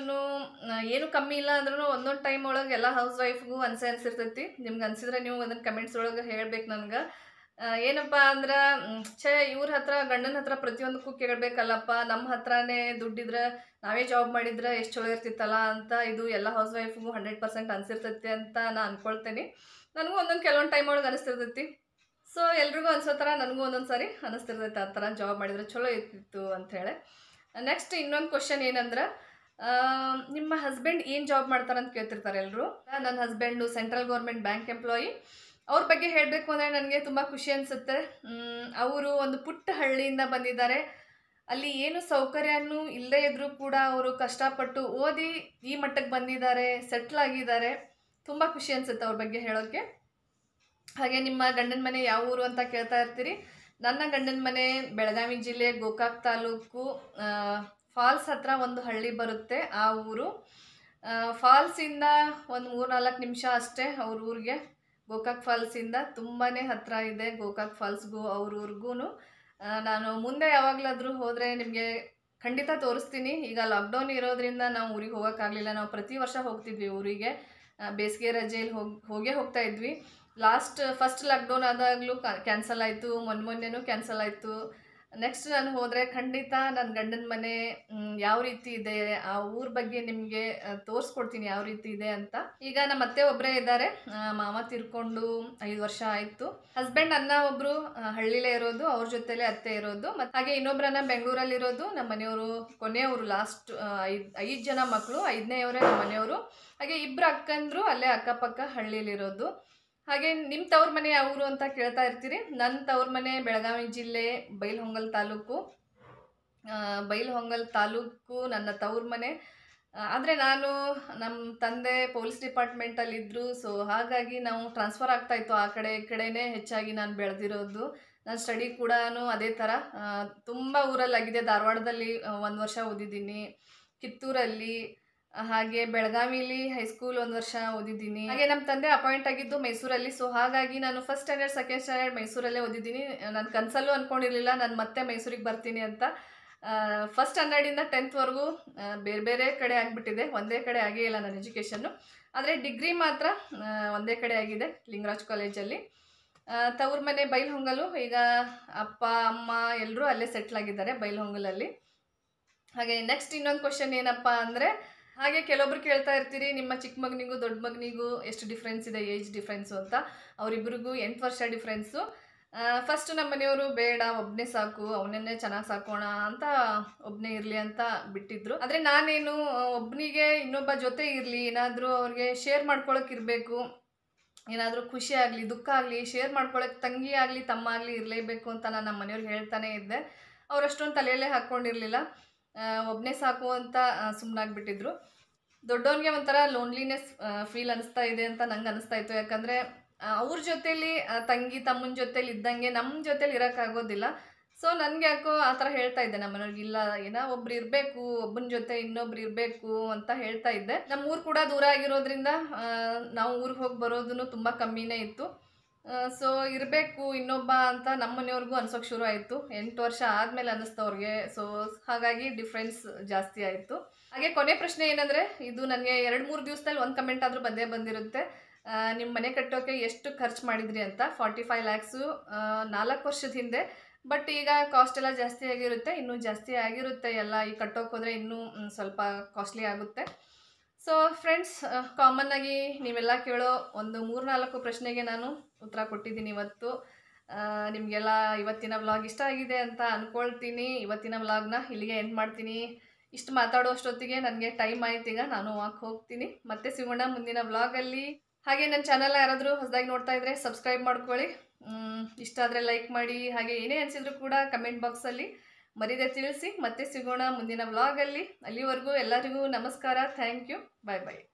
ಏನು ಕಮ್ಮಿ ಇಲ್ಲ ಅಂದ್ರೂ ಒಂದೊಂದು ಟೈಮ್ ಒಳಗೆ ಎಲ್ಲ ಹೌಸ್ ವೈಫ್ಗೂ ಅನ್ಸೆ ಅನಿಸಿರ್ತೈತಿ ನಿಮ್ಗೆ ಅನಿಸಿದ್ರೆ ನೀವು ಅದನ್ನು ಕಮೆಂಟ್ಸ್ ಒಳಗೆ ಹೇಳ್ಬೇಕು ನನಗೆ ಏನಪ್ಪ ಅಂದ್ರೆ ಮ್, ಛೇ ಇವ್ರ ಹತ್ರ ಗಂಡನ ಹತ್ರ ಪ್ರತಿಯೊಂದಕ್ಕೂ ಕೇಳಬೇಕಲ್ಲಪ್ಪ ನಮ್ಮ ಹತ್ರನೇ ದುಡ್ಡಿದ್ರೆ ನಾವೇ ಜಾಬ್ ಮಾಡಿದ್ರೆ ಎಷ್ಟು ಚಲೋ ಇರ್ತಿತ್ತಲ್ಲ ಅಂತ ಇದು ಎಲ್ಲ ಹೌಸ್ ವೈಫ್ಗೂ ಹಂಡ್ರೆಡ್ ಪರ್ಸೆಂಟ್ ಅನಿಸಿರ್ತೈತಿ ಅಂತ ನಾನು ಅನ್ಕೊಳ್ತೇನೆ ನನಗೂ ಒಂದೊಂದು ಕೆಲವೊಂದು ಟೈಮ್ ಒಳಗೆ ಅನಿಸ್ತಿರ್ತೈತಿ ಸೊ ಎಲ್ರಿಗೂ ಅನ್ಸೋ ಥರ ನನಗೂ ಒಂದೊಂದು ಸಾರಿ ಅನಿಸ್ತಿರ್ತೈತೆ ಆ ಥರ ಜಾಬ್ ಮಾಡಿದ್ರೆ ಚಲೋ ಇರ್ತಿತ್ತು ಅಂಥೇಳಿ ನೆಕ್ಸ್ಟ್ ಇನ್ನೊಂದು ಕ್ವಶನ್ ಏನಂದ್ರೆ ಆ, ನಿಮ್ಮ ಹಸ್ಬೆಂಡ್ ಏನು ಜಾಬ್ ಮಾಡ್ತಾರಂತ ಕೇಳ್ತಿರ್ತಾರೆ ಎಲ್ಲರೂ ನನ್ನ husband central government bank employee ಅವ್ರ ಬಗ್ಗೆ ಹೇಳಬೇಕು ಅಂದರೆ ನನಗೆ ತುಂಬ ಖುಷಿ ಅನಿಸುತ್ತೆ ಅವರು ಒಂದು ಪುಟ್ಟ ಹಳ್ಳಿಯಿಂದ ಬಂದಿದ್ದಾರೆ ಅಲ್ಲಿ ಏನು ಸೌಕರ್ಯನೂ ಇಲ್ಲದೇ ಇದ್ದರೂ ಕೂಡ ಅವರು ಕಷ್ಟಪಟ್ಟು ಓದಿ ಈ ಮಟ್ಟಕ್ಕೆ ಬಂದಿದ್ದಾರೆ ಸೆಟ್ಲ್ ಆಗಿದ್ದಾರೆ ತುಂಬ ಖುಷಿ ಅನಿಸುತ್ತೆ ಅವ್ರ ಬಗ್ಗೆ ಹೇಳೋಕ್ಕೆ ಹಾಗೆ ನಿಮ್ಮ ಗಂಡನ ಮನೆ ಯಾವ ಊರು ಅಂತ ಕೇಳ್ತಾ ಇರ್ತೀರಿ ನನ್ನ ಗಂಡನ ಮನೆ ಬೆಳಗಾವಿ ಜಿಲ್ಲೆ ಗೋಕಾಕ್ ತಾಲೂಕು ಆ, ಫಾಲ್ಸ್ ಹತ್ರ ಒಂದು ಹಳ್ಳಿ ಬರುತ್ತೆ ಆ ಊರು ಆ, ಫಾಲ್ಸಿಂದ ಒಂದು ಮೂರು ನಾಲ್ಕು ನಿಮಿಷ ಅಷ್ಟೇ ಅವ್ರ ಊರಿಗೆ ಗೋಕಾಕ್ ಫಾಲ್ಸಿಂದ ತುಂಬಾ ಹತ್ತಿರ ಇದೆ ಗೋಕಾಕ್ ಫಾಲ್ಸ್ಗೂ ಅವ್ರ ಊರಿಗೂ ನಾನು ಮುಂದೆ ಯಾವಾಗಲಾದರೂ ಹೋದರೆ ನಿಮಗೆ ಖಂಡಿತ ತೋರಿಸ್ತೀನಿ ಈಗ ಲಾಕ್ಡೌನ್ ಇರೋದ್ರಿಂದ ನಾವು ಊರಿಗೆ ಹೋಗೋಕ್ಕಾಗಲಿಲ್ಲ ನಾವು ಪ್ರತಿ ವರ್ಷ ಹೋಗ್ತಿದ್ವಿ ಊರಿಗೆ ಆ, ಬೇಸಿಗೆ ರಜೆಯಲ್ಲಿ ಹೋಗಿ ಹೋಗೇ ಹೋಗ್ತಾ ಇದ್ವಿ ಲಾಸ್ಟ್ ಫಸ್ಟ್ ಲಾಕ್ಡೌನ್ ಆದಾಗಲೂ ಕ್ಯಾನ್ಸಲ್ ಆಯಿತು ಮೊನ್ನೆ ಮೊನ್ನೆನೂ ಕ್ಯಾನ್ಸಲ್ ಆಯಿತು ನೆಕ್ಸ್ಟ್ ನಾನು ಹೋದರೆ ಖಂಡಿತ ನನ್ನ ಗಂಡನ ಮನೆ ಮ್, ಯಾವ ರೀತಿ ಇದೆ ಆ ಊರ ಬಗ್ಗೆ ನಿಮಗೆ ತೋರಿಸ್ಕೊಡ್ತೀನಿ ಯಾವ ರೀತಿ ಇದೆ ಅಂತ ಈಗ ನಮ್ಮ ಅತ್ತೆ ಒಬ್ಬರೇ ಇದ್ದಾರೆ ಆ, ಮಾವ ತೀರ್ಕೊಂಡು ಐದು ವರ್ಷ ಆಯಿತು ಹಸ್ಬೆಂಡ್ ಅನ್ನ ಒಬ್ಬರು ಹಳ್ಳಿಲೇ ಇರೋದು ಅವ್ರ ಜೊತೆಲೇ ಅತ್ತೆ ಇರೋದು ಮತ್ತು ಹಾಗೆ ಇನ್ನೊಬ್ರನ್ನ ಬೆಂಗಳೂರಲ್ಲಿ ಇರೋದು ನಮ್ಮ ಮನೆಯವರು ಕೊನೆಯವರು ಲಾಸ್ಟ್ ಐದು ಐದು ಜನ ಮಕ್ಕಳು ಐದನೇಯವರೇ ನಮ್ಮ ಮನೆಯವರು ಹಾಗೆ ಇಬ್ಬರು ಅಕ್ಕಂದ್ರು ಅಲ್ಲೇ ಅಕ್ಕಪಕ್ಕ ಹಳ್ಳಿಲಿರೋದು ಹಾಗೆ ನಿಮ್ಮ ತವ್ರ ಮನೆ ಯಾವ ಊರು ಅಂತ ಕೇಳ್ತಾ ಇರ್ತೀರಿ ನನ್ನ ತವ್ರ ಮನೆ ಬೆಳಗಾವಿ ಜಿಲ್ಲೆ ಬೈಲಹೊಂಗಲ್ ತಾಲೂಕು ಆ, ಬೈಲಹೊಂಗಲ್ ತಾಲೂಕು ನನ್ನ ತವ್ರ ಮನೆ ಆದರೆ ನಾನು ನಮ್ಮ ತಂದೆ ಪೊಲೀಸ್ ಡಿಪಾರ್ಟ್ಮೆಂಟಲ್ಲಿ ಇದ್ದರು ಸೊ ಹಾಗಾಗಿ ನಾವು ಟ್ರಾನ್ಸ್ಫರ್ ಆಗ್ತಾ ಇತ್ತು ಆ ಕಡೆ ಈ ಕಡೆನೇ ಹೆಚ್ಚಾಗಿ ನಾನು ಬೆಳೆದಿರೋದು ನನ್ನ ಸ್ಟಡಿ ಕೂಡ ಅದೇ ಥರ ತುಂಬ ಊರಲ್ಲಾಗಿದೆ ಧಾರವಾಡದಲ್ಲಿ ಒಂದು ವರ್ಷ ಓದಿದ್ದೀನಿ ಕಿತ್ತೂರಲ್ಲಿ ಆ, ಹಾಗೆ ಬೆಳಗಾವಿಲಿ ಹೈಸ್ಕೂಲ್ ಒಂದು ವರ್ಷ ಓದಿದ್ದೀನಿ ಹಾಗೆ ನಮ್ಮ ತಂದೆ ಅಪಾಯಿಂಟ್ ಆಗಿದ್ದು ಮೈಸೂರಲ್ಲಿ ಸೊ ಹಾಗಾಗಿ ನಾನು ಫಸ್ಟ್ ಸ್ಟ್ಯಾಂಡರ್ಡ್ ಸೆಕೆಂಡ್ ಸ್ಟ್ಯಾಂಡರ್ಡ್ ಮೈಸೂರಲ್ಲೇ ಓದಿದ್ದೀನಿ ನಾನು ಕನಸಲ್ಲೂ ಅಂದ್ಕೊಂಡಿರಲಿಲ್ಲ ನಾನು ಮತ್ತೆ ಮೈಸೂರಿಗೆ ಬರ್ತೀನಿ ಅಂತ ಫಸ್ಟ್ ಸ್ಟ್ಯಾಂಡರ್ಡಿಂದ ಟೆಂತ್ವರೆಗೂ ಬೇರೆ ಬೇರೆ ಕಡೆ ಆಗಿಬಿಟ್ಟಿದೆ ಒಂದೇ ಕಡೆ ಆಗೇ ಇಲ್ಲ ನನ್ನ ಎಜುಕೇಷನ್ನು ಆದರೆ ಡಿಗ್ರಿ ಮಾತ್ರ ಆ, ಒಂದೇ ಕಡೆ ಆಗಿದೆ ಲಿಂಗರಾಜ್ ಕಾಲೇಜಲ್ಲಿ ಆ, ತವ್ರ ಮನೆ ಬೈಲ್ಹೊಂಗಲು ಈಗ ಅಪ್ಪ ಅಮ್ಮ ಎಲ್ಲರೂ ಅಲ್ಲೇ ಸೆಟ್ಲ್ ಆಗಿದ್ದಾರೆ ಬೈಲ್ಹೊಂಗಲಲ್ಲಿ ಹಾಗೆ ನೆಕ್ಸ್ಟ್ ಇನ್ನೊಂದು ಕ್ವಶನ್ ಏನಪ್ಪ ಅಂದರೆ ಹಾಗೆ ಕೆಲವೊಬ್ರು ಕೇಳ್ತಾ ಇರ್ತೀರಿ ನಿಮ್ಮ ಚಿಕ್ಕ ಮಗನಿಗೂ ದೊಡ್ಡ ಮಗನಿಗೂ ಎಷ್ಟು ಡಿಫ್ರೆನ್ಸ್ ಇದೆ ಏಜ್ ಡಿಫ್ರೆನ್ಸು ಅಂತ ಅವರಿಬ್ಬರಿಗೂ ಎಂಟು ವರ್ಷ ಡಿಫ್ರೆನ್ಸು ಫಸ್ಟ್ ನಮ್ಮ ಮನೆಯವರು ಬೇಡ ಒಬ್ಬನೇ ಸಾಕು ಅವನನ್ನೇ ಚೆನ್ನಾಗಿ ಸಾಕೋಣ ಅಂತ ಒಬ್ಬನೇ ಇರಲಿ ಅಂತ ಬಿಟ್ಟಿದ್ರು ಆದರೆ ನಾನೇನು ಒಬ್ಬನಿಗೆ ಇನ್ನೊಬ್ಬ ಜೊತೆ ಇರಲಿ ಏನಾದರೂ ಅವ್ರಿಗೆ ಶೇರ್ ಮಾಡ್ಕೊಳಕ್ಕೆ ಇರಬೇಕು ಏನಾದರೂ ಖುಷಿ ಆಗಲಿ ದುಃಖ ಆಗಲಿ ಶೇರ್ ಮಾಡ್ಕೊಳಕ್ಕೆ ತಂಗಿ ಆಗಲಿ ತಮ್ಮ ಆಗಲಿ ಇರಲೇಬೇಕು ಅಂತ ನಾನು ನಮ್ಮ ಮನೆಯವ್ರಿಗೆ ಹೇಳ್ತಾನೆ ಇದ್ದೆ ಅವ್ರು ಅಷ್ಟೊಂದು ತಲೆಯಲ್ಲೇ ಹಾಕ್ಕೊಂಡಿರಲಿಲ್ಲ ಒಬ್ಬನೇ ಸಾಕು ಅಂತ ಸುಮ್ಮನಾಗ್ಬಿಟ್ಟಿದ್ರು ದೊಡ್ಡವನಿಗೆ ಒಂಥರ ಲೋನ್ಲಿನೆಸ್ ಫೀಲ್ ಅನಿಸ್ತಾ ಇದೆ ಅಂತ ನಂಗೆ ಅನಿಸ್ತಾ ಇತ್ತು ಯಾಕಂದರೆ ಅವ್ರ ಜೊತೇಲಿ ಆ, ತಂಗಿ ತಮ್ಮನ ಜೊತೇಲಿ ಇದ್ದಂಗೆ ನಮ್ಮ ಜೊತೇಲಿ ಇರೋಕ್ಕಾಗೋದಿಲ್ಲ ಸೊ ನನಗೆ ಯಾಕೋ ಆ ಥರ ಹೇಳ್ತಾ ಇದ್ದೆ ನಮ್ಮ ಮನೆಯವ್ರಿಗೆ ಇಲ್ಲ ಏನೋ ಒಬ್ರು ಇರಬೇಕು ಒಬ್ಬನ ಜೊತೆ ಇನ್ನೊಬ್ರು ಇರಬೇಕು ಅಂತ ಹೇಳ್ತಾ ಇದ್ದೆ ನಮ್ಮ ಊರು ಕೂಡ ದೂರ ಆಗಿರೋದ್ರಿಂದ ಆ, ನಾವು ಊರಿಗೆ ಹೋಗಿ ಬರೋದನ್ನು ತುಂಬ ಕಮ್ಮಿನೇ ಇತ್ತು ಸೊ ಇರಬೇಕು ಇನ್ನೊಬ್ಬ ಅಂತ ನಮ್ಮ ಮನೆಯವ್ರಿಗೂ ಅನ್ಸೋಕೆ ಶುರು ಆಯಿತು ಎಂಟು ವರ್ಷ ಆದಮೇಲೆ ಅನ್ನಿಸ್ತು ಅವ್ರಿಗೆ ಸೊ ಹಾಗಾಗಿ ಡಿಫ್ರೆನ್ಸ್ ಜಾಸ್ತಿ ಆಯಿತು ಹಾಗೆ ಕೊನೆ ಪ್ರಶ್ನೆ ಏನಂದರೆ ಇದು ನನಗೆ ಎರಡು ಮೂರು ದಿವಸದಲ್ಲಿ ಒಂದು ಕಮೆಂಟ್ ಆದರೂ ಬಂದೇ ಬಂದಿರುತ್ತೆ ನಿಮ್ಮ ಮನೆ ಕಟ್ಟೋಕೆ ಎಷ್ಟು ಖರ್ಚು ಮಾಡಿದ್ರಿ ಅಂತ ಫಾರ್ಟಿ ಫೈವ್ ಲ್ಯಾಕ್ಸು ನಾಲ್ಕು ವರ್ಷದ ಹಿಂದೆ ಬಟ್ ಈಗ ಕಾಸ್ಟ್ ಎಲ್ಲ ಜಾಸ್ತಿ ಆಗಿರುತ್ತೆ ಇನ್ನೂ ಜಾಸ್ತಿ ಆಗಿರುತ್ತೆ ಎಲ್ಲ ಈ ಕಟ್ಟೋಕೆ ಹೋದರೆ ಇನ್ನೂ ಮ್, ಸ್ವಲ್ಪ ಕಾಸ್ಟ್ಲಿ ಆಗುತ್ತೆ ಸೊ ಫ್ರೆಂಡ್ಸ್ ಕಾಮನ್ ಆಗಿ ನೀವೆಲ್ಲ ಕೇಳೋ ಒಂದು ಮೂರು ನಾಲ್ಕು ಪ್ರಶ್ನೆಗೆ ನಾನು ಉತ್ತರ ಕೊಟ್ಟಿದ್ದೀನಿ ಇವತ್ತು ಆ, ನಿಮಗೆಲ್ಲ ಇವತ್ತಿನ ವ್ಲಾಗ್ ಇಷ್ಟ ಆಗಿದೆ ಅಂತ ಅಂದ್ಕೊಳ್ತೀನಿ ಇವತ್ತಿನ ವ್ಲಾಗ್ನ ಇಲ್ಲಿಗೆ ಎಂಡ್ ಮಾಡ್ತೀನಿ ಇಷ್ಟು ಮಾತಾಡೋ ಅಷ್ಟೊತ್ತಿಗೆ ನನಗೆ ಟೈಮ್ ಆಯ್ತು ಈಗ ನಾನು ವಾಕ್ ಹೋಗ್ತೀನಿ ಮತ್ತೆ ಸಿಗೋಣ ಮುಂದಿನ ವ್ಲಾಗಲ್ಲಿ ಹಾಗೆ ನನ್ನ ಚಾನಲ್ ಯಾರಾದರೂ ಹೊಸದಾಗಿ ನೋಡ್ತಾ ಇದ್ದರೆ ಸಬ್ಸ್ಕ್ರೈಬ್ ಮಾಡ್ಕೊಳ್ಳಿ ಮ್, ಇಷ್ಟ ಆದರೆ ಲೈಕ್ ಮಾಡಿ ಹಾಗೆ ಏನೇ ಅನಿಸಿದ್ರು ಕೂಡ ಕಮೆಂಟ್ ಬಾಕ್ಸಲ್ಲಿ ಮರಿದೆ ತಿಳಿಸಿ ಮತ್ತೆ ಸಿಗೋಣ ಮುಂದಿನ ವ್ಲಾಗಲ್ಲಿ ಅಲ್ಲಿವರೆಗೂ ಎಲ್ಲರಿಗೂ ನಮಸ್ಕಾರ ಥ್ಯಾಂಕ್ ಯು ಬಾಯ್ ಬಾಯ್